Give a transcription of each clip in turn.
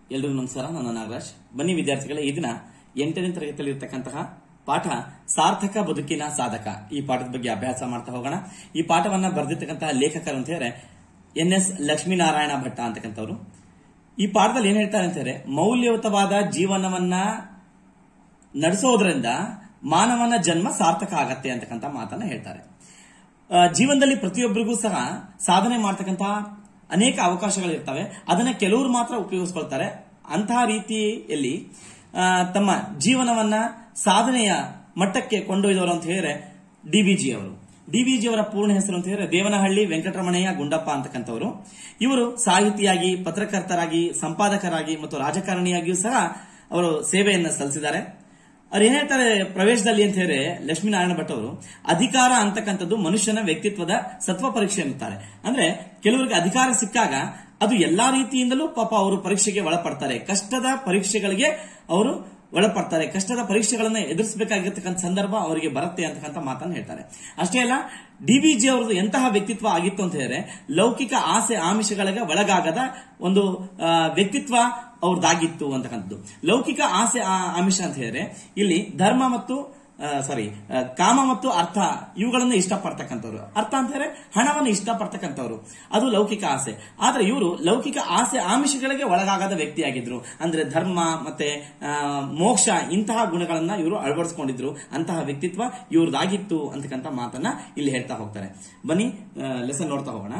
ಎಲ್ರಿಗೂ ನಮಸ್ಕಾರ ನಾನು ನಾಗರಾಜ್ ಬನ್ನಿ ವಿದ್ಯಾರ್ಥಿಗಳೇ ಈ ದಿನ ಎಂಟನೇ ತರಗತಿಯಲ್ಲಿ ಇರತಕ್ಕಂತಹ ಪಾಠ ಸಾರ್ಥಕ ಬದುಕಿನ ಸಾಧಕ ಈ ಪಾಠದ ಬಗ್ಗೆ ಅಭ್ಯಾಸ ಮಾಡ್ತಾ ಹೋಗೋಣ ಈ ಪಾಠವನ್ನ ಬರೆದಿರ್ತಕ್ಕಂತಹ ಲೇಖಕರು ಅಂತ ಹೇಳಿದ್ರೆ ಎನ್ ಎಸ್ ಲಕ್ಷ್ಮೀನಾರಾಯಣ ಭಟ್ಟ ಅಂತಕ್ಕಂಥವ್ರು ಈ ಪಾಠದಲ್ಲಿ ಏನ್ ಹೇಳ್ತಾರೆ ಅಂತ ಹೇಳಿದ್ರೆ ಮೌಲ್ಯಯುತವಾದ ಜೀವನವನ್ನ ನಡೆಸೋದ್ರಿಂದ ಮಾನವನ ಜನ್ಮ ಸಾರ್ಥಕ ಆಗತ್ತೆ ಅಂತಕ್ಕಂಥ ಮಾತನ್ನ ಹೇಳ್ತಾರೆ ಆ, ಜೀವನದಲ್ಲಿ ಪ್ರತಿಯೊಬ್ಬರಿಗೂ ಸಹ ಸಾಧನೆ ಮಾಡ್ತಕ್ಕಂಥ ಅನೇಕ ಅವಕಾಶಗಳಿರ್ತವೆ ಅದನ್ನ ಕೆಲವರು ಮಾತ್ರ ಉಪಯೋಗಿಸ್ಕೊಳ್ತಾರೆ ಅಂತಹ ರೀತಿಯಲ್ಲಿ ಆ, ತಮ್ಮ ಜೀವನವನ್ನ ಸಾಧನೆಯ ಮಟ್ಟಕ್ಕೆ ಕೊಂಡೊಯ್ದವರು ಅಂತ ಹೇಳಿದ್ರೆ ಡಿವಿಜಿ ಅವರು ಡಿವಿಜಿ ಅವರ ಪೂರ್ಣ ಹೆಸರು ಅಂತ ಹೇಳಿದ್ರೆ ದೇವನಹಳ್ಳಿ ವೆಂಕಟರಮಣಯ್ಯ ಗುಂಡಪ್ಪ ಅಂತಕ್ಕಂಥವರು ಇವರು ಸಾಹಿತಿಯಾಗಿ ಪತ್ರಕರ್ತರಾಗಿ ಸಂಪಾದಕರಾಗಿ ಮತ್ತು ರಾಜಕಾರಣಿಯಾಗಿಯೂ ಸಹ ಅವರು ಸೇವೆಯನ್ನು ಸಲ್ಲಿಸಿದ್ದಾರೆ ಅವ್ರು ಏನ್ ಹೇಳ್ತಾರೆ ಪ್ರವೇಶದಲ್ಲಿ ಅಂತ ಹೇಳಿದ್ರೆ ಲಕ್ಷ್ಮೀನಾರಾಯಣ ಭಟ್ ಅವರು ಅಧಿಕಾರ ಅಂತಕ್ಕಂಥದ್ದು ಮನುಷ್ಯನ ವ್ಯಕ್ತಿತ್ವದ ಸತ್ವ ಪರೀಕ್ಷೆ ಅನ್ನುತ್ತಾರೆ ಅಂದ್ರೆ ಕೆಲವರಿಗೆ ಅಧಿಕಾರ ಸಿಕ್ಕಾಗ ಅದು ಎಲ್ಲಾ ರೀತಿಯಿಂದಲೂ ಪಾಪ ಅವರು ಪರೀಕ್ಷೆಗೆ ಒಳಪಡ್ತಾರೆ ಕಷ್ಟದ ಪರೀಕ್ಷೆಗಳಿಗೆ ಅವರು ಒಳಪಡ್ತಾರೆ ಕಷ್ಟದ ಪರೀಕ್ಷೆಗಳನ್ನ ಎದುರಿಸಬೇಕಾಗಿರ್ತಕ್ಕಂಥ ಸಂದರ್ಭ ಅವರಿಗೆ ಬರುತ್ತೆ ಅಂತಕ್ಕಂಥ ಮಾತನ್ನು ಹೇಳ್ತಾರೆ ಅಷ್ಟೇ ಅಲ್ಲ ಡಿವಿಜಿ ಅವರದ್ದು ಎಂತಹ ವ್ಯಕ್ತಿತ್ವ ಆಗಿತ್ತು ಅಂತ ಹೇಳಿದ್ರೆ ಲೌಕಿಕ ಆಸೆ ಆಮಿಷಗಳಿಗೆ ಒಳಗಾಗದ ಒಂದು ಆ, ವ್ಯಕ್ತಿತ್ವ ಅವ್ರದ್ದಾಗಿತ್ತು ಅಂತಕ್ಕಂಥದ್ದು ಲೌಕಿಕ ಆಸೆ ಆ- ಆಮಿಷ ಅಂತ ಹೇಳಿದ್ರೆ ಇಲ್ಲಿ ಧರ್ಮ ಮತ್ತು ಸಾರಿ ಕಾಮ ಮತ್ತು ಅರ್ಥ ಇವುಗಳನ್ನು ಇಷ್ಟಪಡ್ತಕ್ಕಂಥವ್ರು ಅರ್ಥ ಅಂತ ಹೇಳಿದ್ರೆ ಹಣವನ್ನು ಇಷ್ಟಪಡ್ತಕ್ಕಂಥವ್ರು ಅದು ಲೌಕಿಕ ಆಸೆ ಆದ್ರೆ ಇವರು ಲೌಕಿಕ ಆಸೆ ಆಮಿಷಗಳಿಗೆ ಒಳಗಾಗದ ವ್ಯಕ್ತಿಯಾಗಿದ್ರು ಅಂದ್ರೆ ಧರ್ಮ ಮತ್ತೆ ಆ, ಮೋಕ್ಷ ಇಂತಹ ಗುಣಗಳನ್ನ ಇವರು ಅಳವಡಿಸಿಕೊಂಡಿದ್ರು ಅಂತಹ ವ್ಯಕ್ತಿತ್ವ ಇವ್ರದ್ದಾಗಿತ್ತು ಅಂತಕ್ಕಂಥ ಮಾತನ್ನ ಇಲ್ಲಿ ಹೇಳ್ತಾ ಹೋಗ್ತಾರೆ ಬನ್ನಿ ಲೆಸನ್ ನೋಡ್ತಾ ಹೋಗೋಣ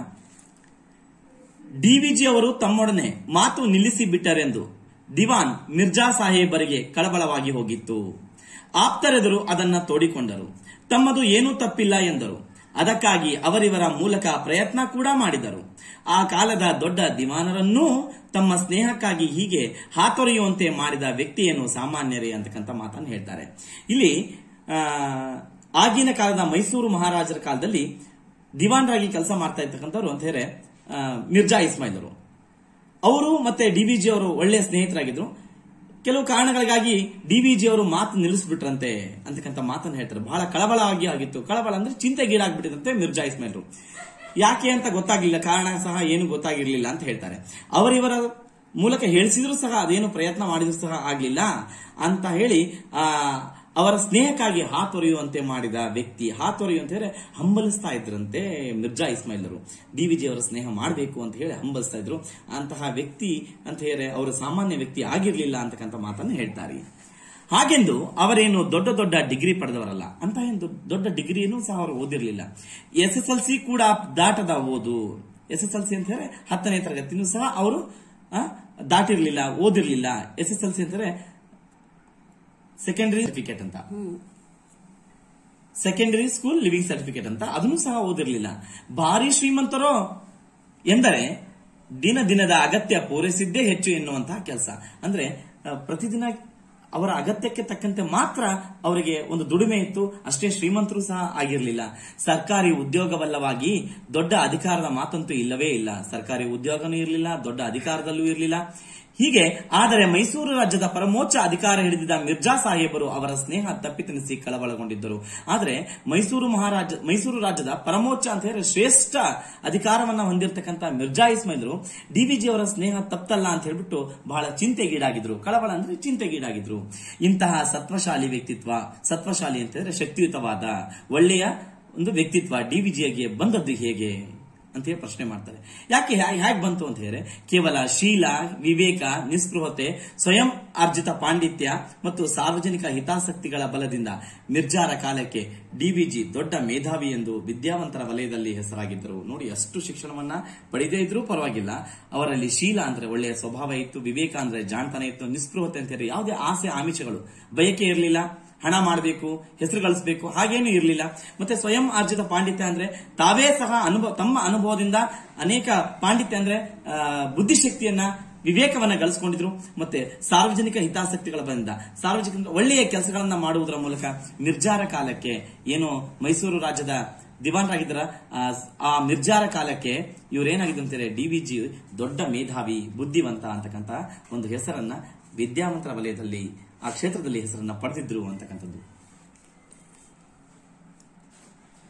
ಡಿವಿಜಿ ಅವರು ತಮ್ಮೊಡನೆ ಮಾತು ನಿಲ್ಲಿಸಿ ಬಿಟ್ಟರೆಂದು ದಿವಾನ್ ಮಿರ್ಜಾ ಸಾಹೇಬರಿಗೆ ಕಳವಳವಾಗಿ ಹೋಗಿತ್ತು ಆಪ್ತರೆದುರು ಅದನ್ನ ತೋಡಿಕೊಂಡರು ತಮ್ಮದು ಏನೂ ತಪ್ಪಿಲ್ಲ ಎಂದರು ಅದಕ್ಕಾಗಿ ಅವರಿವರ ಮೂಲಕ ಪ್ರಯತ್ನ ಕೂಡ ಮಾಡಿದರು ಆ ಕಾಲದ ದೊಡ್ಡ ದಿವಾನರನ್ನೂ ತಮ್ಮ ಸ್ನೇಹಕ್ಕಾಗಿ ಹೀಗೆ ಹಾತೊರೆಯುವಂತೆ ಮಾಡಿದ ವ್ಯಕ್ತಿಯನ್ನು ಸಾಮಾನ್ಯರೇ ಅಂತಕ್ಕಂಥ ಮಾತನ್ನು ಹೇಳ್ತಾರೆ ಇಲ್ಲಿ ಆ, ಆಗಿನ ಕಾಲದ ಮೈಸೂರು ಮಹಾರಾಜರ ಕಾಲದಲ್ಲಿ ದಿವಾನ್ರಾಗಿ ಕೆಲಸ ಮಾಡ್ತಾ ಇರ್ತಕ್ಕಂಥವ್ರು ಅಂತ ಹೇಳಿದ್ರೆ ಆ, ಮಿರ್ಜಾ ಇಸ್ಮಾಯಿಲ್ ಅವರು ಮತ್ತೆ ಡಿವಿಜಿ ಅವರು ಒಳ್ಳೆಯ ಸ್ನೇಹಿತರಾಗಿದ್ರು ಕೆಲವು ಕಾರಣಗಳಿಗಾಗಿ ಡಿವಿಜಿ ಅವರು ಮಾತು ನಿಲ್ಲಿಸ್ಬಿಟ್ರಂತೆ ಅಂತಕ್ಕಂಥ ಮಾತನ್ನು ಹೇಳ್ತಾರೆ ಬಹಳ ಕಳವಳ ಆಗಿ ಆಗಿತ್ತು ಕಳವಳ ಅಂದ್ರೆ ಚಿಂತೆಗೀಡಾಗ್ಬಿಟ್ಟಿದಂತೆ ಮಿರ್ಜಾ ಇಸ್ಮಾಯಿಲ್ರು ಯಾಕೆ ಅಂತ ಗೊತ್ತಾಗ್ಲಿಲ್ಲ ಕಾರಣ ಸಹ ಏನು ಗೊತ್ತಾಗಿರ್ಲಿಲ್ಲ ಅಂತ ಹೇಳ್ತಾರೆ ಅವರಿವರ ಮೂಲಕ ಹೇಳಿಸಿದ್ರು ಸಹ ಅದೇನು ಪ್ರಯತ್ನ ಮಾಡಿದ್ರು ಸಹ ಆಗ್ಲಿಲ್ಲ ಅಂತ ಹೇಳಿ ಆ ಅವರ ಸ್ನೇಹಕ್ಕಾಗಿ ಹಾತೊರೆಯುವಂತೆ ಮಾಡಿದ ವ್ಯಕ್ತಿ ಹಾತೊರೆಯು ಅಂತ ಹೇಳಿದ್ರೆ ಹಂಬಲಿಸ್ತಾ ಇದ್ರಂತೆ ಮಿರ್ಜಾ ಇಸ್ಮಾಯಿಲ್ರು ಡಿವಿಜಿ ಅವರ ಸ್ನೇಹ ಮಾಡಬೇಕು ಅಂತ ಹೇಳಿ ಹಂಬಲಿಸ್ತಾ ಇದ್ರು ಅಂತಹ ವ್ಯಕ್ತಿ ಅಂತ ಹೇಳಿದ್ರೆ ಅವರು ಸಾಮಾನ್ಯ ವ್ಯಕ್ತಿ ಆಗಿರ್ಲಿಲ್ಲ ಅಂತಕ್ಕಂಥ ಮಾತನ್ನು ಹೇಳ್ತಾರೆ ಹಾಗೆಂದು ಅವರೇನು ದೊಡ್ಡ ದೊಡ್ಡ ಡಿಗ್ರಿ ಪಡೆದವರಲ್ಲ ಅಂತ ಏನು ದೊಡ್ಡ ಡಿಗ್ರಿಯನ್ನು ಸಹ ಅವರು ಓದಿರಲಿಲ್ಲ ಎಸ್ ಎಸ್ ಎಲ್ ಸಿ ಕೂಡ ದಾಟದ ಓದು ಎಸ್ ಎಸ್ ಎಲ್ ಸಿ ಅಂತ ಹೇಳಿದ್ರೆ ಹತ್ತನೇ ತರಗತಿನೂ ಸಹ ಅವರು ಆ, ದಾಟಿರ್ಲಿಲ್ಲ ಓದಿರ್ಲಿಲ್ಲ ಎಸ್ ಎಸ್ ಎಲ್ ಸಿ ಅಂತಂದ್ರೆ ಸೆಕೆಂಡರಿ ಸರ್ಟಿಫಿಕೇಟ್ ಅಂತ ಸೆಕೆಂಡರಿ ಸ್ಕೂಲ್ ಲಿವಿಂಗ್ ಸರ್ಟಿಫಿಕೇಟ್ ಅಂತ ಅದನ್ನು ಸಹ ಓದಿರಲಿಲ್ಲ ಭಾರಿ ಶ್ರೀಮಂತರೋ ಎಂದರೆ ದಿನ ದಿನದ ಅಗತ್ಯ ಪೂರೈಸಿದ್ದೇ ಹೆಚ್ಚು ಎನ್ನುವಂತಹ ಕೆಲಸ ಅಂದ್ರೆ ಆ, ಪ್ರತಿದಿನ ಅವರ ಅಗತ್ಯಕ್ಕೆ ತಕ್ಕಂತೆ ಮಾತ್ರ ಅವರಿಗೆ ಒಂದು ದುಡಿಮೆ ಇತ್ತು ಅಷ್ಟೇ ಶ್ರೀಮಂತರು ಸಹ ಆಗಿರಲಿಲ್ಲ ಸರ್ಕಾರಿ ಉದ್ಯೋಗವಲ್ಲವಾಗಿ ದೊಡ್ಡ ಅಧಿಕಾರದ ಮಾತಂತೂ ಇಲ್ಲವೇ ಇಲ್ಲ ಸರ್ಕಾರಿ ಉದ್ಯೋಗನೂ ಇರಲಿಲ್ಲ ದೊಡ್ಡ ಅಧಿಕಾರದಲ್ಲೂ ಇರಲಿಲ್ಲ ಹೀಗೆ ಆದರೆ ಮೈಸೂರು ರಾಜ್ಯದ ಪರಮೋಚ್ಚ ಅಧಿಕಾರ ಹಿಡಿದಿದ್ದ ಮಿರ್ಜಾ ಸಾಹೇಬರು ಅವರ ಸ್ನೇಹ ತಪ್ಪಿತನಿಸಿ ಕಳವಳಗೊಂಡಿದ್ದರು ಆದರೆ ಮೈಸೂರು ಮಹಾರಾಜ ಮೈಸೂರು ರಾಜ್ಯದ ಪರಮೋಚ್ಚ ಅಂತ ಹೇಳಿದ್ರೆ ಶ್ರೇಷ್ಠ ಅಧಿಕಾರವನ್ನ ಹೊಂದಿರತಕ್ಕಂತ ಮಿರ್ಜಾ ಇಸ್ಮಾಯಿಲ್ರು ಡಿವಿಜಿ ಅವರ ಸ್ನೇಹ ತಪ್ಪಲ್ಲ ಅಂತ ಹೇಳ್ಬಿಟ್ಟು ಬಹಳ ಚಿಂತೆಗೀಡಾಗಿದ್ರು ಕಳವಳ ಅಂದ್ರೆ ಚಿಂತೆಗೀಡಾಗಿದ್ರು ಇಂತಹ ಸತ್ವಶಾಲಿ ವ್ಯಕ್ತಿತ್ವ ಸತ್ವಶಾಲಿ ಅಂತ ಹೇಳಿದ್ರೆ ಶಕ್ತಿಯುತವಾದ ಒಳ್ಳೆಯ ಒಂದು ವ್ಯಕ್ತಿತ್ವ ಡಿವಿಜಿಗೆ ಬಂದದ್ದು ಹೇಗೆ ಅಂತ ಹೇಳಿ ಪ್ರಶ್ನೆ ಮಾಡ್ತಾರೆ ಯಾಕೆ ಹೇಗೆ ಬಂತು ಅಂತ ಹೇಳಿದ್ರೆ ಕೇವಲ ಶೀಲ ವಿವೇಕ ನಿಸ್ಪೃಹತೆ ಸ್ವಯಂ ಅರ್ಜಿತ ಪಾಂಡಿತ್ಯ ಮತ್ತು ಸಾರ್ವಜನಿಕ ಹಿತಾಸಕ್ತಿಗಳ ಬಲದಿಂದ ಮಿರ್ಜಾರ ಕಾಲಕ್ಕೆ ಡಿವಿಜಿ ದೊಡ್ಡ ಮೇಧಾವಿ ಎಂದು ವಿದ್ಯಾವಂತರ ವಲಯದಲ್ಲಿ ಹೆಸರಾಗಿದ್ದರು ನೋಡಿ ಅಷ್ಟು ಶಿಕ್ಷಣವನ್ನ ಪಡೆದೇ ಇದ್ರೂ ಪರವಾಗಿಲ್ಲ ಅವರಲ್ಲಿ ಶೀಲ ಅಂದ್ರೆ ಒಳ್ಳೆಯ ಸ್ವಭಾವ ಇತ್ತು ವಿವೇಕ ಅಂದ್ರೆ ಜಾಣತನ ಇತ್ತು ನಿಸ್ಪೃಹತೆ ಅಂತ ಹೇಳಿದ್ರೆ ಯಾವುದೇ ಆಸೆ ಆಮಿಷಗಳು ಬಯಕೆ ಇರಲಿಲ್ಲ ಹಣ ಮಾಡಬೇಕು ಹೆಸರು ಗಳಿಸಬೇಕು ಹಾಗೇನೂ ಇರಲಿಲ್ಲ ಮತ್ತೆ ಸ್ವಯಂ ಆರ್ಜಿತ ಪಾಂಡಿತ್ಯ ಅಂದ್ರೆ ತಾವೇ ಸಹ ಅನುಭವ ತಮ್ಮ ಅನುಭವದಿಂದ ಅನೇಕ ಪಾಂಡಿತ್ಯ ಅಂದ್ರೆ ಆ, ಬುದ್ಧಿಶಕ್ತಿಯನ್ನ ವಿವೇಕವನ್ನ ಗಳಿಸಿಕೊಂಡಿದ್ರು ಮತ್ತೆ ಸಾರ್ವಜನಿಕ ಹಿತಾಸಕ್ತಿಗಳ ಬಂದ ಸಾರ್ವಜನಿಕ ಒಳ್ಳೆಯ ಕೆಲಸಗಳನ್ನ ಮಾಡುವುದರ ಮೂಲಕ ನಿರ್ಜಾರ ಕಾಲಕ್ಕೆ ಏನು ಮೈಸೂರು ರಾಜ್ಯದ ದಿವಾನ್ರಾಗಿದ್ದರ ಆ, ಆ ಮಿರ್ಜಾರ ಕಾಲಕ್ಕೆ ಇವ್ರೇನಾಗಿದ್ದು ಅಂತಾರೆ ಡಿವಿಜಿ ದೊಡ್ಡ ಮೇಧಾವಿ ಬುದ್ಧಿವಂತ ಅಂತಕ್ಕಂತ ಒಂದು ಹೆಸರನ್ನ ವಿದ್ಯಾವಂತರ ವಲಯದಲ್ಲಿ ಆ ಕ್ಷೇತ್ರದಲ್ಲಿ ಹೆಸರನ್ನ ಪಡೆದಿದ್ರು ಅಂತಕ್ಕಂಥದ್ದು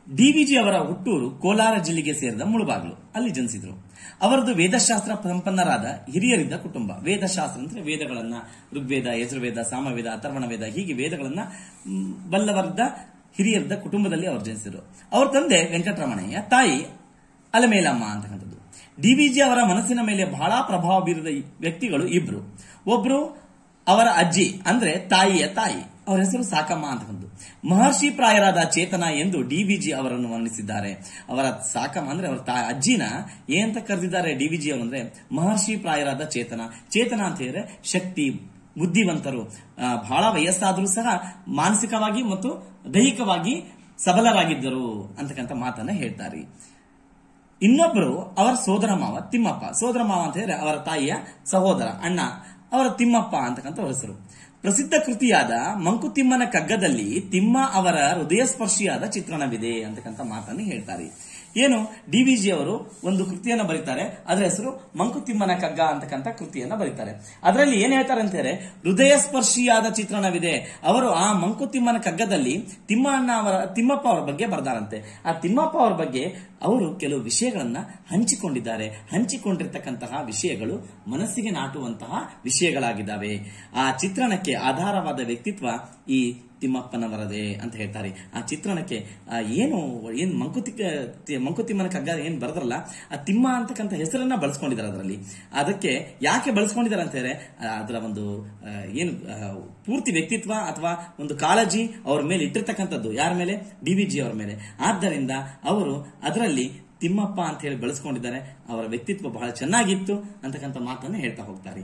ಡಿವಿಜಿ ಅವರ ಹುಟ್ಟೂರು ಕೋಲಾರ ಜಿಲ್ಲೆಗೆ ಸೇರಿದ ಮುಳುಬಾಗ್ಲು ಅಲ್ಲಿ ಜನಿಸಿದ್ರು ಅವರದು ವೇದಶಾಸ್ತ್ರ ಸಂಪನ್ನರಾದ ಹಿರಿಯರಿದ್ದ ಕುಟುಂಬ ವೇದಶಾಸ್ತ್ರ ಅಂದ್ರೆ ವೇದಗಳನ್ನ ಋಗ್ವೇದ ಯಜುರ್ವೇದ ಸಾಮವೇದ ಅಥರ್ವಣ ವೇದ ಹೀಗೆ ವೇದಗಳನ್ನ ಮ್, ಬಲ್ಲವರಿದ್ದ ಹಿರಿಯರಿದ್ದ ಕುಟುಂಬದಲ್ಲಿ ಅವರು ಜನಿಸಿದ್ರು ಅವ್ರ ತಂದೆ ವೆಂಕಟರಮಣಯ್ಯ ತಾಯಿ ಅಲಮೇಲಮ್ಮ ಅಂತಕ್ಕಂಥದ್ದು ಡಿವಿಜಿ ಅವರ ಮನಸ್ಸಿನ ಮೇಲೆ ಬಹಳ ಪ್ರಭಾವ ಬೀರಿದ ಈ ವ್ಯಕ್ತಿಗಳು ಇಬ್ರು ಒಬ್ರು ಅವರ ಅಜ್ಜಿ ಅಂದ್ರೆ ತಾಯಿಯ ತಾಯಿ ಅವರ ಹೆಸರು ಸಾಕಮ್ಮ ಅಂತಕ್ಕಂಥದ್ದು ಮಹರ್ಷಿ ಪ್ರಾಯರಾದ ಚೇತನ ಎಂದು ಡಿವಿಜಿ ಅವರನ್ನು ವರ್ಣಿಸಿದ್ದಾರೆ ಅವರ ಸಾಕಮ್ಮ ಅಂದ್ರೆ ಅವರ ತಾ- ಅಜ್ಜಿನ ಏನಂತ ಕರೆದಿದ್ದಾರೆ ಡಿವಿಜಿ ಅವರು ಅಂದ್ರೆ ಮಹರ್ಷಿ ಪ್ರಾಯರಾದ ಚೇತನ ಚೇತನ ಅಂತ ಹೇಳಿದ್ರೆ ಶಕ್ತಿ ಬುದ್ಧಿವಂತರು ಆ, ಬಹಳ ವಯಸ್ಸಾದರೂ ಸಹ ಮಾನಸಿಕವಾಗಿ ಮತ್ತು ದೈಹಿಕವಾಗಿ ಸಬಲರಾಗಿದ್ದರು ಅಂತಕ್ಕಂಥ ಮಾತನ್ನ ಹೇಳ್ತಾರೆ ಇನ್ನೊಬ್ಬರು ಅವರ ಸೋದರ ಮಾವ ತಿಮ್ಮಪ್ಪ ಸೋದರ ಮಾವ ಅಂತ ಹೇಳಿದ್ರೆ ಅವರ ತಾಯಿಯ ಸಹೋದರ ಅಣ್ಣ ಅವರ ತಿಮ್ಮಪ್ಪ ಅಂತಕ್ಕಂಥ ಅವ್ರ ಹೆಸರು ಪ್ರಸಿದ್ಧ ಕೃತಿಯಾದ ಮಂಕುತಿಮ್ಮನ ಕಗ್ಗದಲ್ಲಿ ತಿಮ್ಮ ಅವರ ಹೃದಯ ಸ್ಪರ್ಶಿಯಾದ ಚಿತ್ರಣವಿದೆ ಅಂತಕ್ಕಂಥ ಮಾತನ್ನು ಹೇಳ್ತಾರೆ ಏನು ಡಿವಿಜಿ ಅವರು ಒಂದು ಕೃತಿಯನ್ನ ಬರೀತಾರೆ ಅದರ ಹೆಸರು ಮಂಕುತಿಮ್ಮನ ಕಗ್ಗ ಅಂತಕ್ಕಂಥ ಕೃತಿಯನ್ನ ಬರೀತಾರೆ ಅದರಲ್ಲಿ ಏನ್ ಹೇಳ್ತಾರೆ ಅಂತ ಹೇಳಿದ್ರೆ ಹೃದಯ ಸ್ಪರ್ಶಿಯಾದ ಚಿತ್ರಣವಿದೆ ಅವರು ಆ ಮಂಕುತಿಮ್ಮನ ಕಗ್ಗದಲ್ಲಿ ತಿಮ್ಮಣ್ಣ ಅವರ ತಿಮ್ಮಪ್ಪ ಅವರ ಬಗ್ಗೆ ಬರ್ದಾರಂತೆ ಆ ತಿಮ್ಮಪ್ಪ ಅವರ ಬಗ್ಗೆ ಅವರು ಕೆಲವು ವಿಷಯಗಳನ್ನ ಹಂಚಿಕೊಂಡಿದ್ದಾರೆ ಹಂಚಿಕೊಂಡಿರ್ತಕ್ಕಂತಹ ವಿಷಯಗಳು ಮನಸ್ಸಿಗೆ ನಾಟುವಂತಹ ವಿಷಯಗಳಾಗಿದ್ದಾವೆ ಆ ಚಿತ್ರಣಕ್ಕೆ ಆಧಾರವಾದ ವ್ಯಕ್ತಿತ್ವ ಈ ತಿಮ್ಮಪ್ಪನವರದೇ ಅಂತ ಹೇಳ್ತಾರೆ ಆ ಚಿತ್ರಣಕ್ಕೆ ಆ ಏನು ಏನ್ ಮಂಕುತಿ ಮಂಕುತಿಮ್ಮನ ಕಗ್ಗ ಏನ್ ಬರೆದ್ರಲ್ಲ ಆ ತಿಮ್ಮ ಅಂತಕ್ಕಂಥ ಹೆಸರನ್ನ ಬಳಸ್ಕೊಂಡಿದ್ದಾರೆ ಅದರಲ್ಲಿ ಅದಕ್ಕೆ ಯಾಕೆ ಬಳಸ್ಕೊಂಡಿದ್ದಾರೆ ಅಂತ ಹೇಳಿದ್ರೆ ಆ, ಅದರ ಒಂದು ಆ, ಏನು ಆ, ಪೂರ್ತಿ ವ್ಯಕ್ತಿತ್ವ ಅಥವಾ ಒಂದು ಕಾಳಜಿ ಅವ್ರ ಮೇಲೆ ಇಟ್ಟಿರ್ತಕ್ಕಂಥದ್ದು ಯಾರ ಮೇಲೆ ಡಿ ವಿ ಜಿ ಅವರ ಮೇಲೆ ಆದ್ದರಿಂದ ಅವರು ಅದರಲ್ಲಿ ತಿಮ್ಮಪ್ಪ ಅಂತ ಹೇಳಿ ಬಳಸ್ಕೊಂಡಿದ್ದಾರೆ ಅವರ ವ್ಯಕ್ತಿತ್ವ ಬಹಳ ಚೆನ್ನಾಗಿತ್ತು ಅಂತಕ್ಕಂಥ ಮಾತನ್ನು ಹೇಳ್ತಾ ಹೋಗ್ತಾರೆ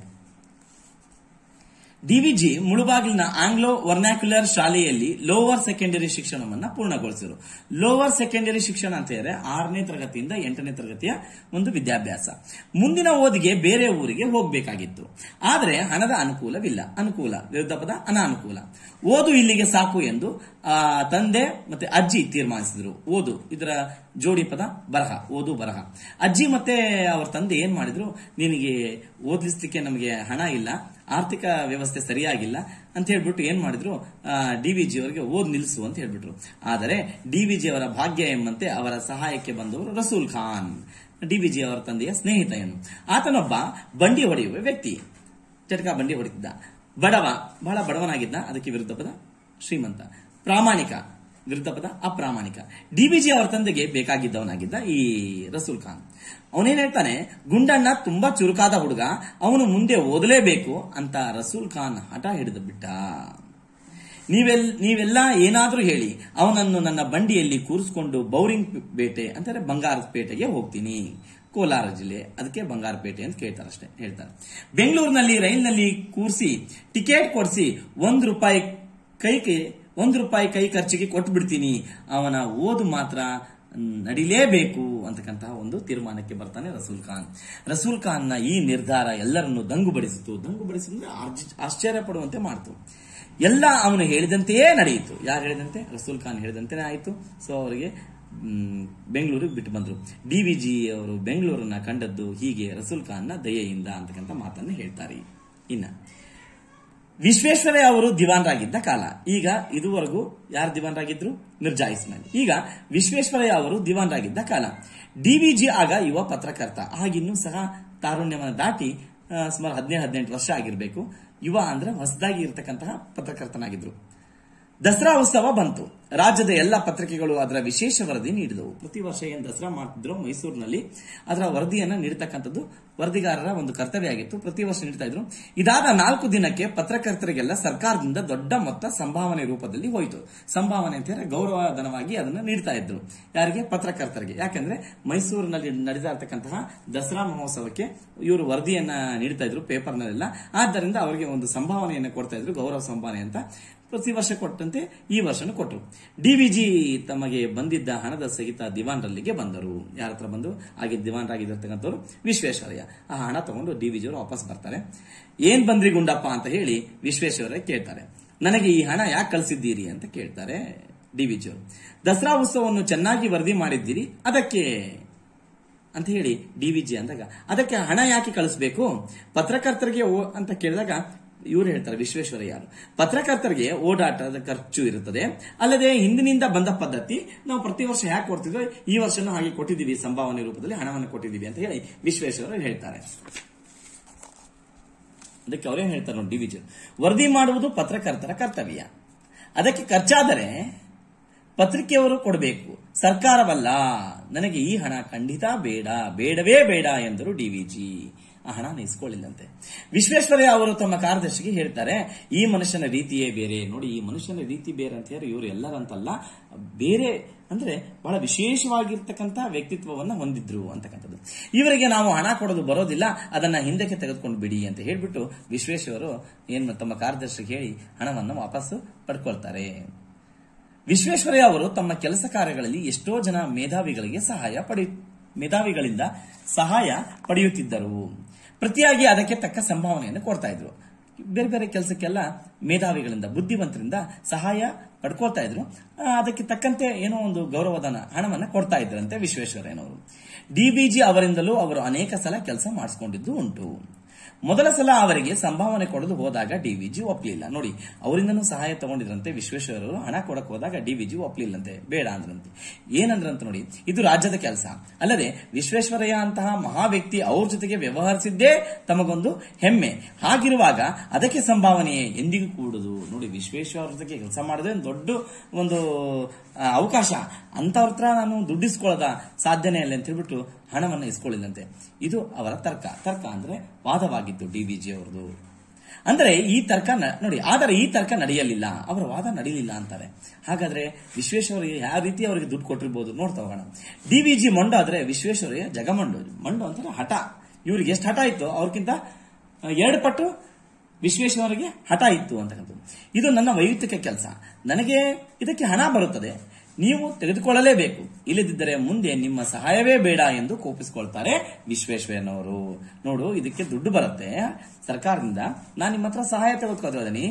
ಡಿವಿಜಿ ಮುಳುಬಾಗಿಲಿನ ಆಂಗ್ಲೋ ವರ್ನಾಕ್ಯುಲರ್ ಶಾಲೆಯಲ್ಲಿ ಲೋವರ್ ಸೆಕೆಂಡರಿ ಶಿಕ್ಷಣವನ್ನ ಪೂರ್ಣಗೊಳಿಸಿದರು ಲೋವರ್ ಸೆಕೆಂಡರಿ ಶಿಕ್ಷಣ ಅಂತ ಹೇಳಿದ್ರೆ ಆರನೇ ತರಗತಿಯಿಂದ ಎಂಟನೇ ತರಗತಿಯ ಒಂದು ವಿದ್ಯಾಭ್ಯಾಸ ಮುಂದಿನ ಓದಿಗೆ ಬೇರೆ ಊರಿಗೆ ಹೋಗಬೇಕಾಗಿತ್ತು ಆದರೆ ಹಣದ ಅನುಕೂಲವಿಲ್ಲ ಅನುಕೂಲ ವಿರುದ್ಧ ಪದ ಅನಾನುಕೂಲ ಓದು ಇಲ್ಲಿಗೆ ಸಾಕು ಎಂದು ಆ, ತಂದೆ ಮತ್ತೆ ಅಜ್ಜಿ ತೀರ್ಮಾನಿಸಿದ್ರು ಓದು ಇದರ ಜೋಡಿ ಪದ ಬರಹ ಓದು ಬರಹ ಅಜ್ಜಿ ಮತ್ತೆ ಅವ್ರ ತಂದೆ ಏನ್ ಮಾಡಿದ್ರು ನಿನಗೆ ಓದಿಸ್ಲಿಕ್ಕೆ ನಮಗೆ ಹಣ ಇಲ್ಲ ಆರ್ಥಿಕ ವ್ಯವಸ್ಥೆ ಸರಿಯಾಗಿಲ್ಲ ಅಂತ ಹೇಳ್ಬಿಟ್ಟು ಏನ್ ಮಾಡಿದ್ರು ಡಿ ವಿ ಜಿ ಅವರಿಗೆ ಓದ್ ನಿಲ್ಲಿಸು ಅಂತ ಹೇಳ್ಬಿಟ್ರು ಆದರೆ ಡಿ ವಿ ಜಿ ಅವರ ಭಾಗ್ಯ ಎಂಬಂತೆ ಅವರ ಸಹಾಯಕ್ಕೆ ಬಂದವರು Rasool Khan D V G ಅವರ ತಂದೆಯ ಸ್ನೇಹಿತ ಏನು ಆತನೊಬ್ಬ ಬಂಡಿ ಹೊಡೆಯುವ ವ್ಯಕ್ತಿ ಚಟಕ ಬಂಡಿ ಹೊಡಿತಿದ್ದ ಬಡವ ಬಹಳ ಬಡವನಾಗಿದ್ದ ಅದಕ್ಕೆ ವಿರುದ್ಧ ಪದ ಶ್ರೀಮಂತ ಪ್ರಾಮಾಣಿಕ ವಿರುದ್ಧ ಪದ ಅಪ್ರಾಮಾಣಿಕ ಡಿಬಿಜಿ ಅವರ ತಂದೆಗೆ ಬೇಕಾಗಿದ್ದವನಾಗಿದ್ದ ಈ ರಸೂಲ್ ಖಾನ್ ಅವನೇನ್ ಹೇಳ್ತಾನೆ ಗುಂಡಣ್ಣ ತುಂಬಾ ಚುರುಕಾದ ಹುಡುಗ ಅವನು ಮುಂದೆ ಓದಲೇಬೇಕು ಅಂತ ರಸೂಲ್ ಖಾನ್ ಹಠ ಹಿಡಿದು ಬಿಟ್ಟ ನೀವೆಲ್ ನೀವೆಲ್ಲ ಏನಾದ್ರೂ ಹೇಳಿ ಅವನನ್ನು ನನ್ನ ಬಂಡಿಯಲ್ಲಿ ಕೂರಿಸ್ಕೊಂಡು ಬೌರಿಂಗ್ ಪೇಟೆ ಅಂತಾರೆ ಬಂಗಾರದ ಪೇಟೆಗೆ ಹೋಗ್ತೀನಿ ಕೋಲಾರ ಜಿಲ್ಲೆ ಅದಕ್ಕೆ ಬಂಗಾರಪೇಟೆ ಅಂತ ಕೇಳ್ತಾರೆ ಅಷ್ಟೇ ಹೇಳ್ತಾರೆ ಬೆಂಗಳೂರಿನಲ್ಲಿ ರೈಲ್ನಲ್ಲಿ ಕೂರಿಸಿ ಟಿಕೆಟ್ ಕೊಡಿಸಿ ಒಂದ್ ರೂಪಾಯಿ ಕೈಗೆ ಒಂದ್ ರೂಪಾಯಿ ಕೈ ಖರ್ಚಿಗೆ ಕೊಟ್ಟು ಬಿಡ್ತೀನಿ ಅವನ ಓದು ಮಾತ್ರ ನಡಿಲೇಬೇಕು ಅಂತಕ್ಕಂತಹ ಒಂದು ತೀರ್ಮಾನಕ್ಕೆ ಬರ್ತಾನೆ ರಸೂಲ್ ಖಾನ್ ರಸೂಲ್ ಖಾನ್ನ ಈ ನಿರ್ಧಾರ ಎಲ್ಲರನ್ನು ದಂಗುಬಡಿಸಿತು ದಂಗುಬಡಿಸಿದ್ರೆ ಆರ್ಜ್- ಆಶ್ಚರ್ಯ ಪಡುವಂತೆ ಮಾಡ್ತು ಎಲ್ಲ ಅವನು ಹೇಳಿದಂತೆಯೇ ನಡೆಯಿತು ಯಾರು ಹೇಳಿದಂತೆ ರಸೂಲ್ ಖಾನ್ ಹೇಳಿದಂತೆಯೇ ಆಯಿತು ಸೊ ಅವರಿಗೆ ಮ್, ಬೆಂಗಳೂರಿಗೆ ಬಿಟ್ಟು ಬಂದ್ರು ಡಿ ವಿ ಜಿ ಅವರು ಬೆಂಗಳೂರನ್ನ ಕಂಡದ್ದು ಹೀಗೆ ರಸೂಲ್ ಖಾನ್ನ ದಯೆಯಿಂದ ಅಂತಕ್ಕಂಥ ಮಾತನ್ನು ಹೇಳ್ತಾರೆ ಇನ್ನ ವಿಶ್ವೇಶ್ವರಯ್ಯ ಅವರು ದಿವಾನ್ರಾಗಿದ್ದ ಕಾಲ ಈಗ ಇದುವರೆಗೂ ಯಾರು ದಿವಾನ್ರಾಗಿದ್ರು ಮಿರ್ಜಾ ಇಸ್ಮಾಯಿಲ್ ಈಗ ವಿಶ್ವೇಶ್ವರಯ್ಯ ಅವರು ದಿವಾನ್ರಾಗಿದ್ದ ಕಾಲ ಡಿವಿಜಿ ಆಗ ಯುವ ಪತ್ರಕರ್ತ ಆಗಿನ್ನೂ ಸಹ ತಾರುಣ್ಯವನ್ನು ದಾಟಿ ಆ, ಸುಮಾರು ಹದಿನೇಳು ಹದಿನೆಂಟು ವರ್ಷ ಆಗಿರಬೇಕು ಯುವ ಅಂದ್ರೆ ಹೊಸದಾಗಿ ಇರತಕ್ಕಂತಹ ಪತ್ರಕರ್ತನಾಗಿದ್ರು ದಸರಾ ಉತ್ಸವ ಬಂತು ರಾಜ್ಯದ ಎಲ್ಲ ಪತ್ರಿಕೆಗಳು ಅದರ ವಿಶೇಷ ವರದಿ ನೀಡಿದವು ಪ್ರತಿ ವರ್ಷ ಏನು ದಸರಾ ಮಾಡ್ತಿದ್ರು ಮೈಸೂರಿನಲ್ಲಿ ಅದರ ವರದಿಯನ್ನ ನೀಡತಕ್ಕಂಥದ್ದು ವರದಿಗಾರರ ಒಂದು ಕರ್ತವ್ಯ ಆಗಿತ್ತು ಪ್ರತಿ ವರ್ಷ ನೀಡ್ತಾ ಇದ್ರು ಇದಾದ ನಾಲ್ಕು ದಿನಕ್ಕೆ ಪತ್ರಕರ್ತರಿಗೆಲ್ಲ ಸರ್ಕಾರದಿಂದ ದೊಡ್ಡ ಮೊತ್ತ ಸಂಭಾವನೆ ರೂಪದಲ್ಲಿ ಹೋಯಿತು ಸಂಭಾವನೆ ಅಂತ ಹೇಳಿದ್ರೆ ಗೌರವಧನವಾಗಿ ಅದನ್ನ ನೀಡ್ತಾ ಇದ್ರು ಯಾರಿಗೆ ಪತ್ರಕರ್ತರಿಗೆ ಯಾಕಂದ್ರೆ ಮೈಸೂರಿನಲ್ಲಿ ನಡೆದ ಇರತಕ್ಕಂತಹ ದಸರಾ ಮಹೋತ್ಸವಕ್ಕೆ ಇವರು ವರದಿಯನ್ನ ನೀಡ್ತಾ ಇದ್ರು ಪೇಪರ್ನಲ್ಲೆಲ್ಲ ಆದ್ದರಿಂದ ಅವರಿಗೆ ಒಂದು ಸಂಭಾವನೆಯನ್ನು ಕೊಡ್ತಾ ಇದ್ರು ಗೌರವ ಸಂಭಾವನೆ ಅಂತ ಪ್ರತಿ ವರ್ಷ ಕೊಟ್ಟಂತೆ ಈ ವರ್ಷನೂ ಕೊಟ್ಟರು ಡಿವಿಜಿ ತಮಗೆ ಬಂದಿದ್ದ ಹಣದ ಸಹಿತ ದಿವಾನ್ರಲ್ಲಿಗೆ ಬಂದರು ಯಾರ ಹತ್ರ ಬಂದು ಹಾಗೆ ದಿವಾನ್ರಾಗಿದ್ದಿರ್ತಕ್ಕಂಥವ್ರು ವಿಶ್ವೇಶ್ವರಯ್ಯ ಆ ಹಣ ತಗೊಂಡು ಡಿವಿಜಿ ಅವರು ವಾಪಸ್ ಬರ್ತಾರೆ ಏನ್ ಬಂದ್ರಿ ಗುಂಡಪ್ಪ ಅಂತ ಹೇಳಿ ವಿಶ್ವೇಶ್ವರಯ್ಯ ಕೇಳ್ತಾರೆ ನನಗೆ ಈ ಹಣ ಯಾಕೆ ಕಳಿಸಿದ್ದೀರಿ ಅಂತ ಕೇಳ್ತಾರೆ ಡಿವಿಜಿ ಅವರು ದಸರಾ ಉತ್ಸವವನ್ನು ಚೆನ್ನಾಗಿ ವರದಿ ಮಾಡಿದ್ದೀರಿ ಅದಕ್ಕೆ ಅಂತ ಹೇಳಿ ಡಿವಿಜಿ ಅಂದಾಗ ಅದಕ್ಕೆ ಹಣ ಯಾಕೆ ಕಳಿಸ್ಬೇಕು ಪತ್ರಕರ್ತರಿಗೆ ಓ- ಅಂತ ಕೇಳಿದಾಗ ಇವರು ಹೇಳ್ತಾರೆ ವಿಶ್ವೇಶ್ವರಯ್ಯ ಪತ್ರಕರ್ತರಿಗೆ ಓಡಾಟದ ಖರ್ಚು ಇರುತ್ತದೆ ಅಲ್ಲದೆ ಹಿಂದಿನಿಂದ ಬಂದ ಪದ್ಧತಿ ನಾವು ಪ್ರತಿ ವರ್ಷ ಯಾಕೆ ಕೊಡ್ತಿದ್ವಿ ಈ ವರ್ಷನೂ ಹಾಗೆ ಕೊಟ್ಟಿದ್ದೀವಿ ಸಂಭಾವನೆ ರೂಪದಲ್ಲಿ ಹಣವನ್ನು ಕೊಟ್ಟಿದ್ದೀವಿ ಅಂತ ಹೇಳಿ ವಿಶ್ವೇಶ್ವರಯ್ಯ ಹೇಳ್ತಾರೆ ಅದಕ್ಕೆ ಅವರೇನ್ ಹೇಳ್ತಾರೆ ನೋಡಿ ಡಿವಿಜಿ ವರದಿ ಮಾಡುವುದು ಪತ್ರಕರ್ತರ ಕರ್ತವ್ಯ ಅದಕ್ಕೆ ಖರ್ಚಾದರೆ ಪತ್ರಿಕೆಯವರು ಕೊಡಬೇಕು ಸರ್ಕಾರವಲ್ಲ ನನಗೆ ಈ ಹಣ ಖಂಡಿತ ಬೇಡ ಬೇಡವೇ ಬೇಡ ಎಂದರು ಡಿವಿಜಿ ಆ ಹಣ ಇಸ್ಕೊಳ್ಳಿಲ್ಲಂತೆ ವಿಶ್ವೇಶ್ವರಯ್ಯ ಅವರು ತಮ್ಮ ಕಾರ್ಯದರ್ಶಿಗೆ ಹೇಳ್ತಾರೆ ಈ ಮನುಷ್ಯನ ರೀತಿಯೇ ಬೇರೆ ನೋಡಿ ಈ ಮನುಷ್ಯನ ರೀತಿ ಬೇರೆ ಅಂತ ಹೇಳಿ ಇವರು ಎಲ್ಲರಂತಲ್ಲ ಬೇರೆ ಅಂದ್ರೆ ಬಹಳ ವಿಶೇಷವಾಗಿರ್ತಕ್ಕಂಥ ವ್ಯಕ್ತಿತ್ವವನ್ನ ಹೊಂದಿದ್ರು ಅಂತಕ್ಕಂಥದ್ದು ಇವರಿಗೆ ನಾವು ಹಣ ಕೊಡೋದು ಬರೋದಿಲ್ಲ ಅದನ್ನ ಹಿಂದಕ್ಕೆ ತೆಗೆದುಕೊಂಡು ಬಿಡಿ ಅಂತ ಹೇಳ್ಬಿಟ್ಟು ವಿಶ್ವೇಶ್ವರು ಏನ್ ತಮ್ಮ ಕಾರ್ಯದರ್ಶಿಗೆ ಹೇಳಿ ಹಣವನ್ನು ವಾಪಸ್ಸು ಪಡ್ಕೊಳ್ತಾರೆ ವಿಶ್ವೇಶ್ವರಯ್ಯ ಅವರು ತಮ್ಮ ಕೆಲಸ ಕಾರ್ಯಗಳಲ್ಲಿ ಎಷ್ಟೋ ಜನ ಮೇಧಾವಿಗಳಿಗೆ ಸಹಾಯ ಪಡೆಯು ಮೇಧಾವಿಗಳಿಂದ ಸಹಾಯ ಪಡೆಯುತ್ತಿದ್ದರು ಪ್ರತಿಯಾಗಿ ಅದಕ್ಕೆ ತಕ್ಕ ಸಂಭಾವನೆಯನ್ನು ಕೊಡ್ತಾ ಇದ್ರು ಬೇರೆ ಬೇರೆ ಕೆಲಸಕ್ಕೆಲ್ಲ ಮೇಧಾವಿಗಳಿಂದ ಬುದ್ಧಿವಂತರಿಂದ ಸಹಾಯ ಪಡ್ಕೊಳ್ತಾ ಇದ್ರು ಆ, ಅದಕ್ಕೆ ತಕ್ಕಂತೆ ಏನೋ ಒಂದು ಗೌರವಧನ ಹಣವನ್ನ ಕೊಡ್ತಾ ಇದ್ರಂತೆ ವಿಶ್ವೇಶ್ವರಯ್ಯನವರು ಡಿಬಿಜಿ ಅವರಿಂದಲೂ ಅವರು ಅನೇಕ ಸಲ ಕೆಲಸ ಮಾಡಿಸ್ಕೊಂಡಿದ್ದು ಉಂಟು ಮೊದಲ ಸಲ ಅವರಿಗೆ ಸಂಭಾವನೆ ಕೊಡಲು ಹೋದಾಗ ಡಿವಿಜಿ ಒಪ್ಪಲಿಲ್ಲ ನೋಡಿ ಅವರಿಂದನೂ ಸಹಾಯ ತಗೊಂಡಿದ್ರಂತೆ ವಿಶ್ವೇಶ್ವರರು ಹಣ ಕೊಡಕ್ ಹೋದಾಗ ಡಿವಿಜಿ ಒಪ್ಪಲಿಲ್ಲಂತೆ ಬೇಡ ಅಂದ್ರಂತೆ ಏನಂದ್ರಂತ ನೋಡಿ ಇದು ರಾಜ್ಯದ ಕೆಲಸ ಅಲ್ಲದೆ ವಿಶ್ವೇಶ್ವರಯ್ಯ ಅಂತಹ ಮಹಾ ವ್ಯಕ್ತಿ ಅವ್ರ ಜೊತೆಗೆ ವ್ಯವಹರಿಸಿದ್ದೇ ತಮಗೊಂದು ಹೆಮ್ಮೆ ಹಾಗಿರುವಾಗ ಅದಕ್ಕೆ ಸಂಭಾವನೆಯೇ ಎಂದಿಗೂ ಕೂಡುದು ನೋಡಿ ವಿಶ್ವೇಶ್ವರ ಜೊತೆಗೆ ಕೆಲಸ ಮಾಡೋದೇ ಒಂದು ದೊಡ್ಡ ಒಂದು ಆ, ಅವಕಾಶ ಅಂತವ್ರ ಹತ್ರ ನಾನು ದುಡ್ಡಿಸ್ಕೊಳ್ಳೋದ ಸಾಧ್ಯನೇ ಇಲ್ಲ ಅಂತ ಹೇಳ್ಬಿಟ್ಟು ಹಣವನ್ನು ಇಸ್ಕೊಳ್ಳಿಲ್ಲಂತೆ ಇದು ಅವರ ತರ್ಕ ತರ್ಕ ಅಂದ್ರೆ ವಾದವಾಗಿತ್ತು ಡಿ ವಿ ಜಿ ಅವರದು ಅಂದ್ರೆ ಈ ತರ್ಕ ನ- ನೋಡಿ ಆದರೆ ಈ ತರ್ಕ ನಡೆಯಲಿಲ್ಲ ಅವರ ವಾದ ನಡೀಲಿಲ್ಲ ಅಂತಾರೆ ಹಾಗಾದ್ರೆ ವಿಶ್ವೇಶ್ವರಯ್ಯ ಯಾವ ರೀತಿ ಅವರಿಗೆ ದುಡ್ಡು ಕೊಟ್ಟಿರ್ಬೋದು ನೋಡ್ತಾ ಹೋಗೋಣ ಡಿ ವಿ ಜಿ ಮಂಡು ಆದ್ರೆ ವಿಶ್ವೇಶ್ವರಯ್ಯ ಜಗಮಂಡು ಮಂಡು ಅಂತಾರೆ ಹಠ ಇವ್ರಿಗೆ ಎಷ್ಟು ಹಠ ಇತ್ತು ಅವ್ರಿಗಿಂತ ಆ, ಎರಡು ಪಟ್ಟು ವಿಶ್ವೇಶ್ವರರಿಗೆ ಹಠ ಇತ್ತು ಅಂತಕ್ಕಂಥದ್ದು ಇದು ನನ್ನ ವೈಯಕ್ತಿಕ ಕೆಲಸ ನನಗೆ ಇದಕ್ಕೆ ಹಣ ಬರುತ್ತದೆ ನೀವು ತೆಗೆದುಕೊಳ್ಳಲೇಬೇಕು ಇಲ್ಲದಿದ್ದರೆ ಮುಂದೆ ನಿಮ್ಮ ಸಹಾಯವೇ ಬೇಡ ಎಂದು ಕೋಪಿಸಿಕೊಳ್ತಾರೆ ವಿಶ್ವೇಶ್ವರಯ್ಯನವರು ನೋಡು ಇದಕ್ಕೆ ದುಡ್ಡು ಬರುತ್ತೆ ಸರ್ಕಾರದಿಂದ ನಾನು ನಿಮ್ಮ ಹತ್ರ ಸಹಾಯ ತೆಗೆದುಕೊಳ್ತೀನಿ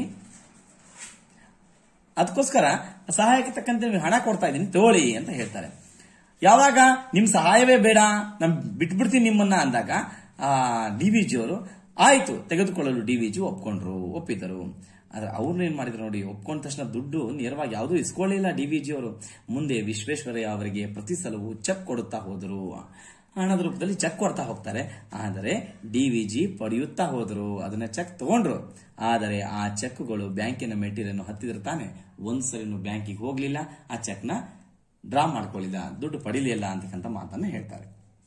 ಅದಕ್ಕೋಸ್ಕರ ಸಹಾಯಕ್ಕೆ ತಕ್ಕಂತೆ ನೀವು ಹಣ ಕೊಡ್ತಾ ಇದ್ದೀನಿ ತೋಳಿ ಅಂತ ಹೇಳ್ತಾರೆ ಯಾವಾಗ ನಿಮ್ ಸಹಾಯವೇ ಬೇಡ ನಾನು ಬಿಟ್ಬಿಡ್ತೀನಿ ನಿಮ್ಮನ್ನ ಅಂದಾಗ ಆ ಡಿವಿಜಿ ಅವರು ಆಯ್ತು ತೆಗೆದುಕೊಳ್ಳಲು ಡಿವಿಜಿ ಒಪ್ಕೊಂಡ್ರು ಒಪ್ಪಿದರು ಆದ್ರೆ ಅವ್ರನ್ನ ಏನ್ ಮಾಡಿದ್ರು ನೋಡಿ ಒಪ್ಕೊಂಡ ತಕ್ಷಣ ದುಡ್ಡು ನೇರವಾಗಿ ಯಾವುದೂ ಇಸ್ಕೊಳ್ಳಿಲ್ಲ ಡಿವಿಜಿ ಅವರು ಮುಂದೆ ವಿಶ್ವೇಶ್ವರಯ್ಯ ಅವರಿಗೆ ಪ್ರತಿ ಸಲವೂ ಚೆಕ್ ಕೊಡುತ್ತಾ ಹೋದರು ಹಣದ ರೂಪದಲ್ಲಿ ಚೆಕ್ ಕೊಡ್ತಾ ಹೋಗ್ತಾರೆ ಆದರೆ ಡಿವಿಜಿ ಪಡೆಯುತ್ತಾ ಹೋದರು ಅದನ್ನ ಚೆಕ್ ತಗೊಂಡ್ರು ಆದರೆ ಆ ಚೆಕ್ಗಳು ಬ್ಯಾಂಕಿನ ಮೆಟೀರಿಯಲ್ ಹತ್ತಿದ್ರೆ ತಾನೆ ಒಂದ್ಸರಿನೂ ಬ್ಯಾಂಕಿಗೆ ಹೋಗ್ಲಿಲ್ಲ ಆ ಚೆಕ್ನ ಡ್ರಾ ಮಾಡ್ಕೊಳ್ಳಿಲ್ಲ ದುಡ್ಡು ಪಡಿಲಿಲ್ಲ ಅಂತಕ್ಕಂಥ ಮಾತನ್ನ ಹೇಳ್ತಾರೆ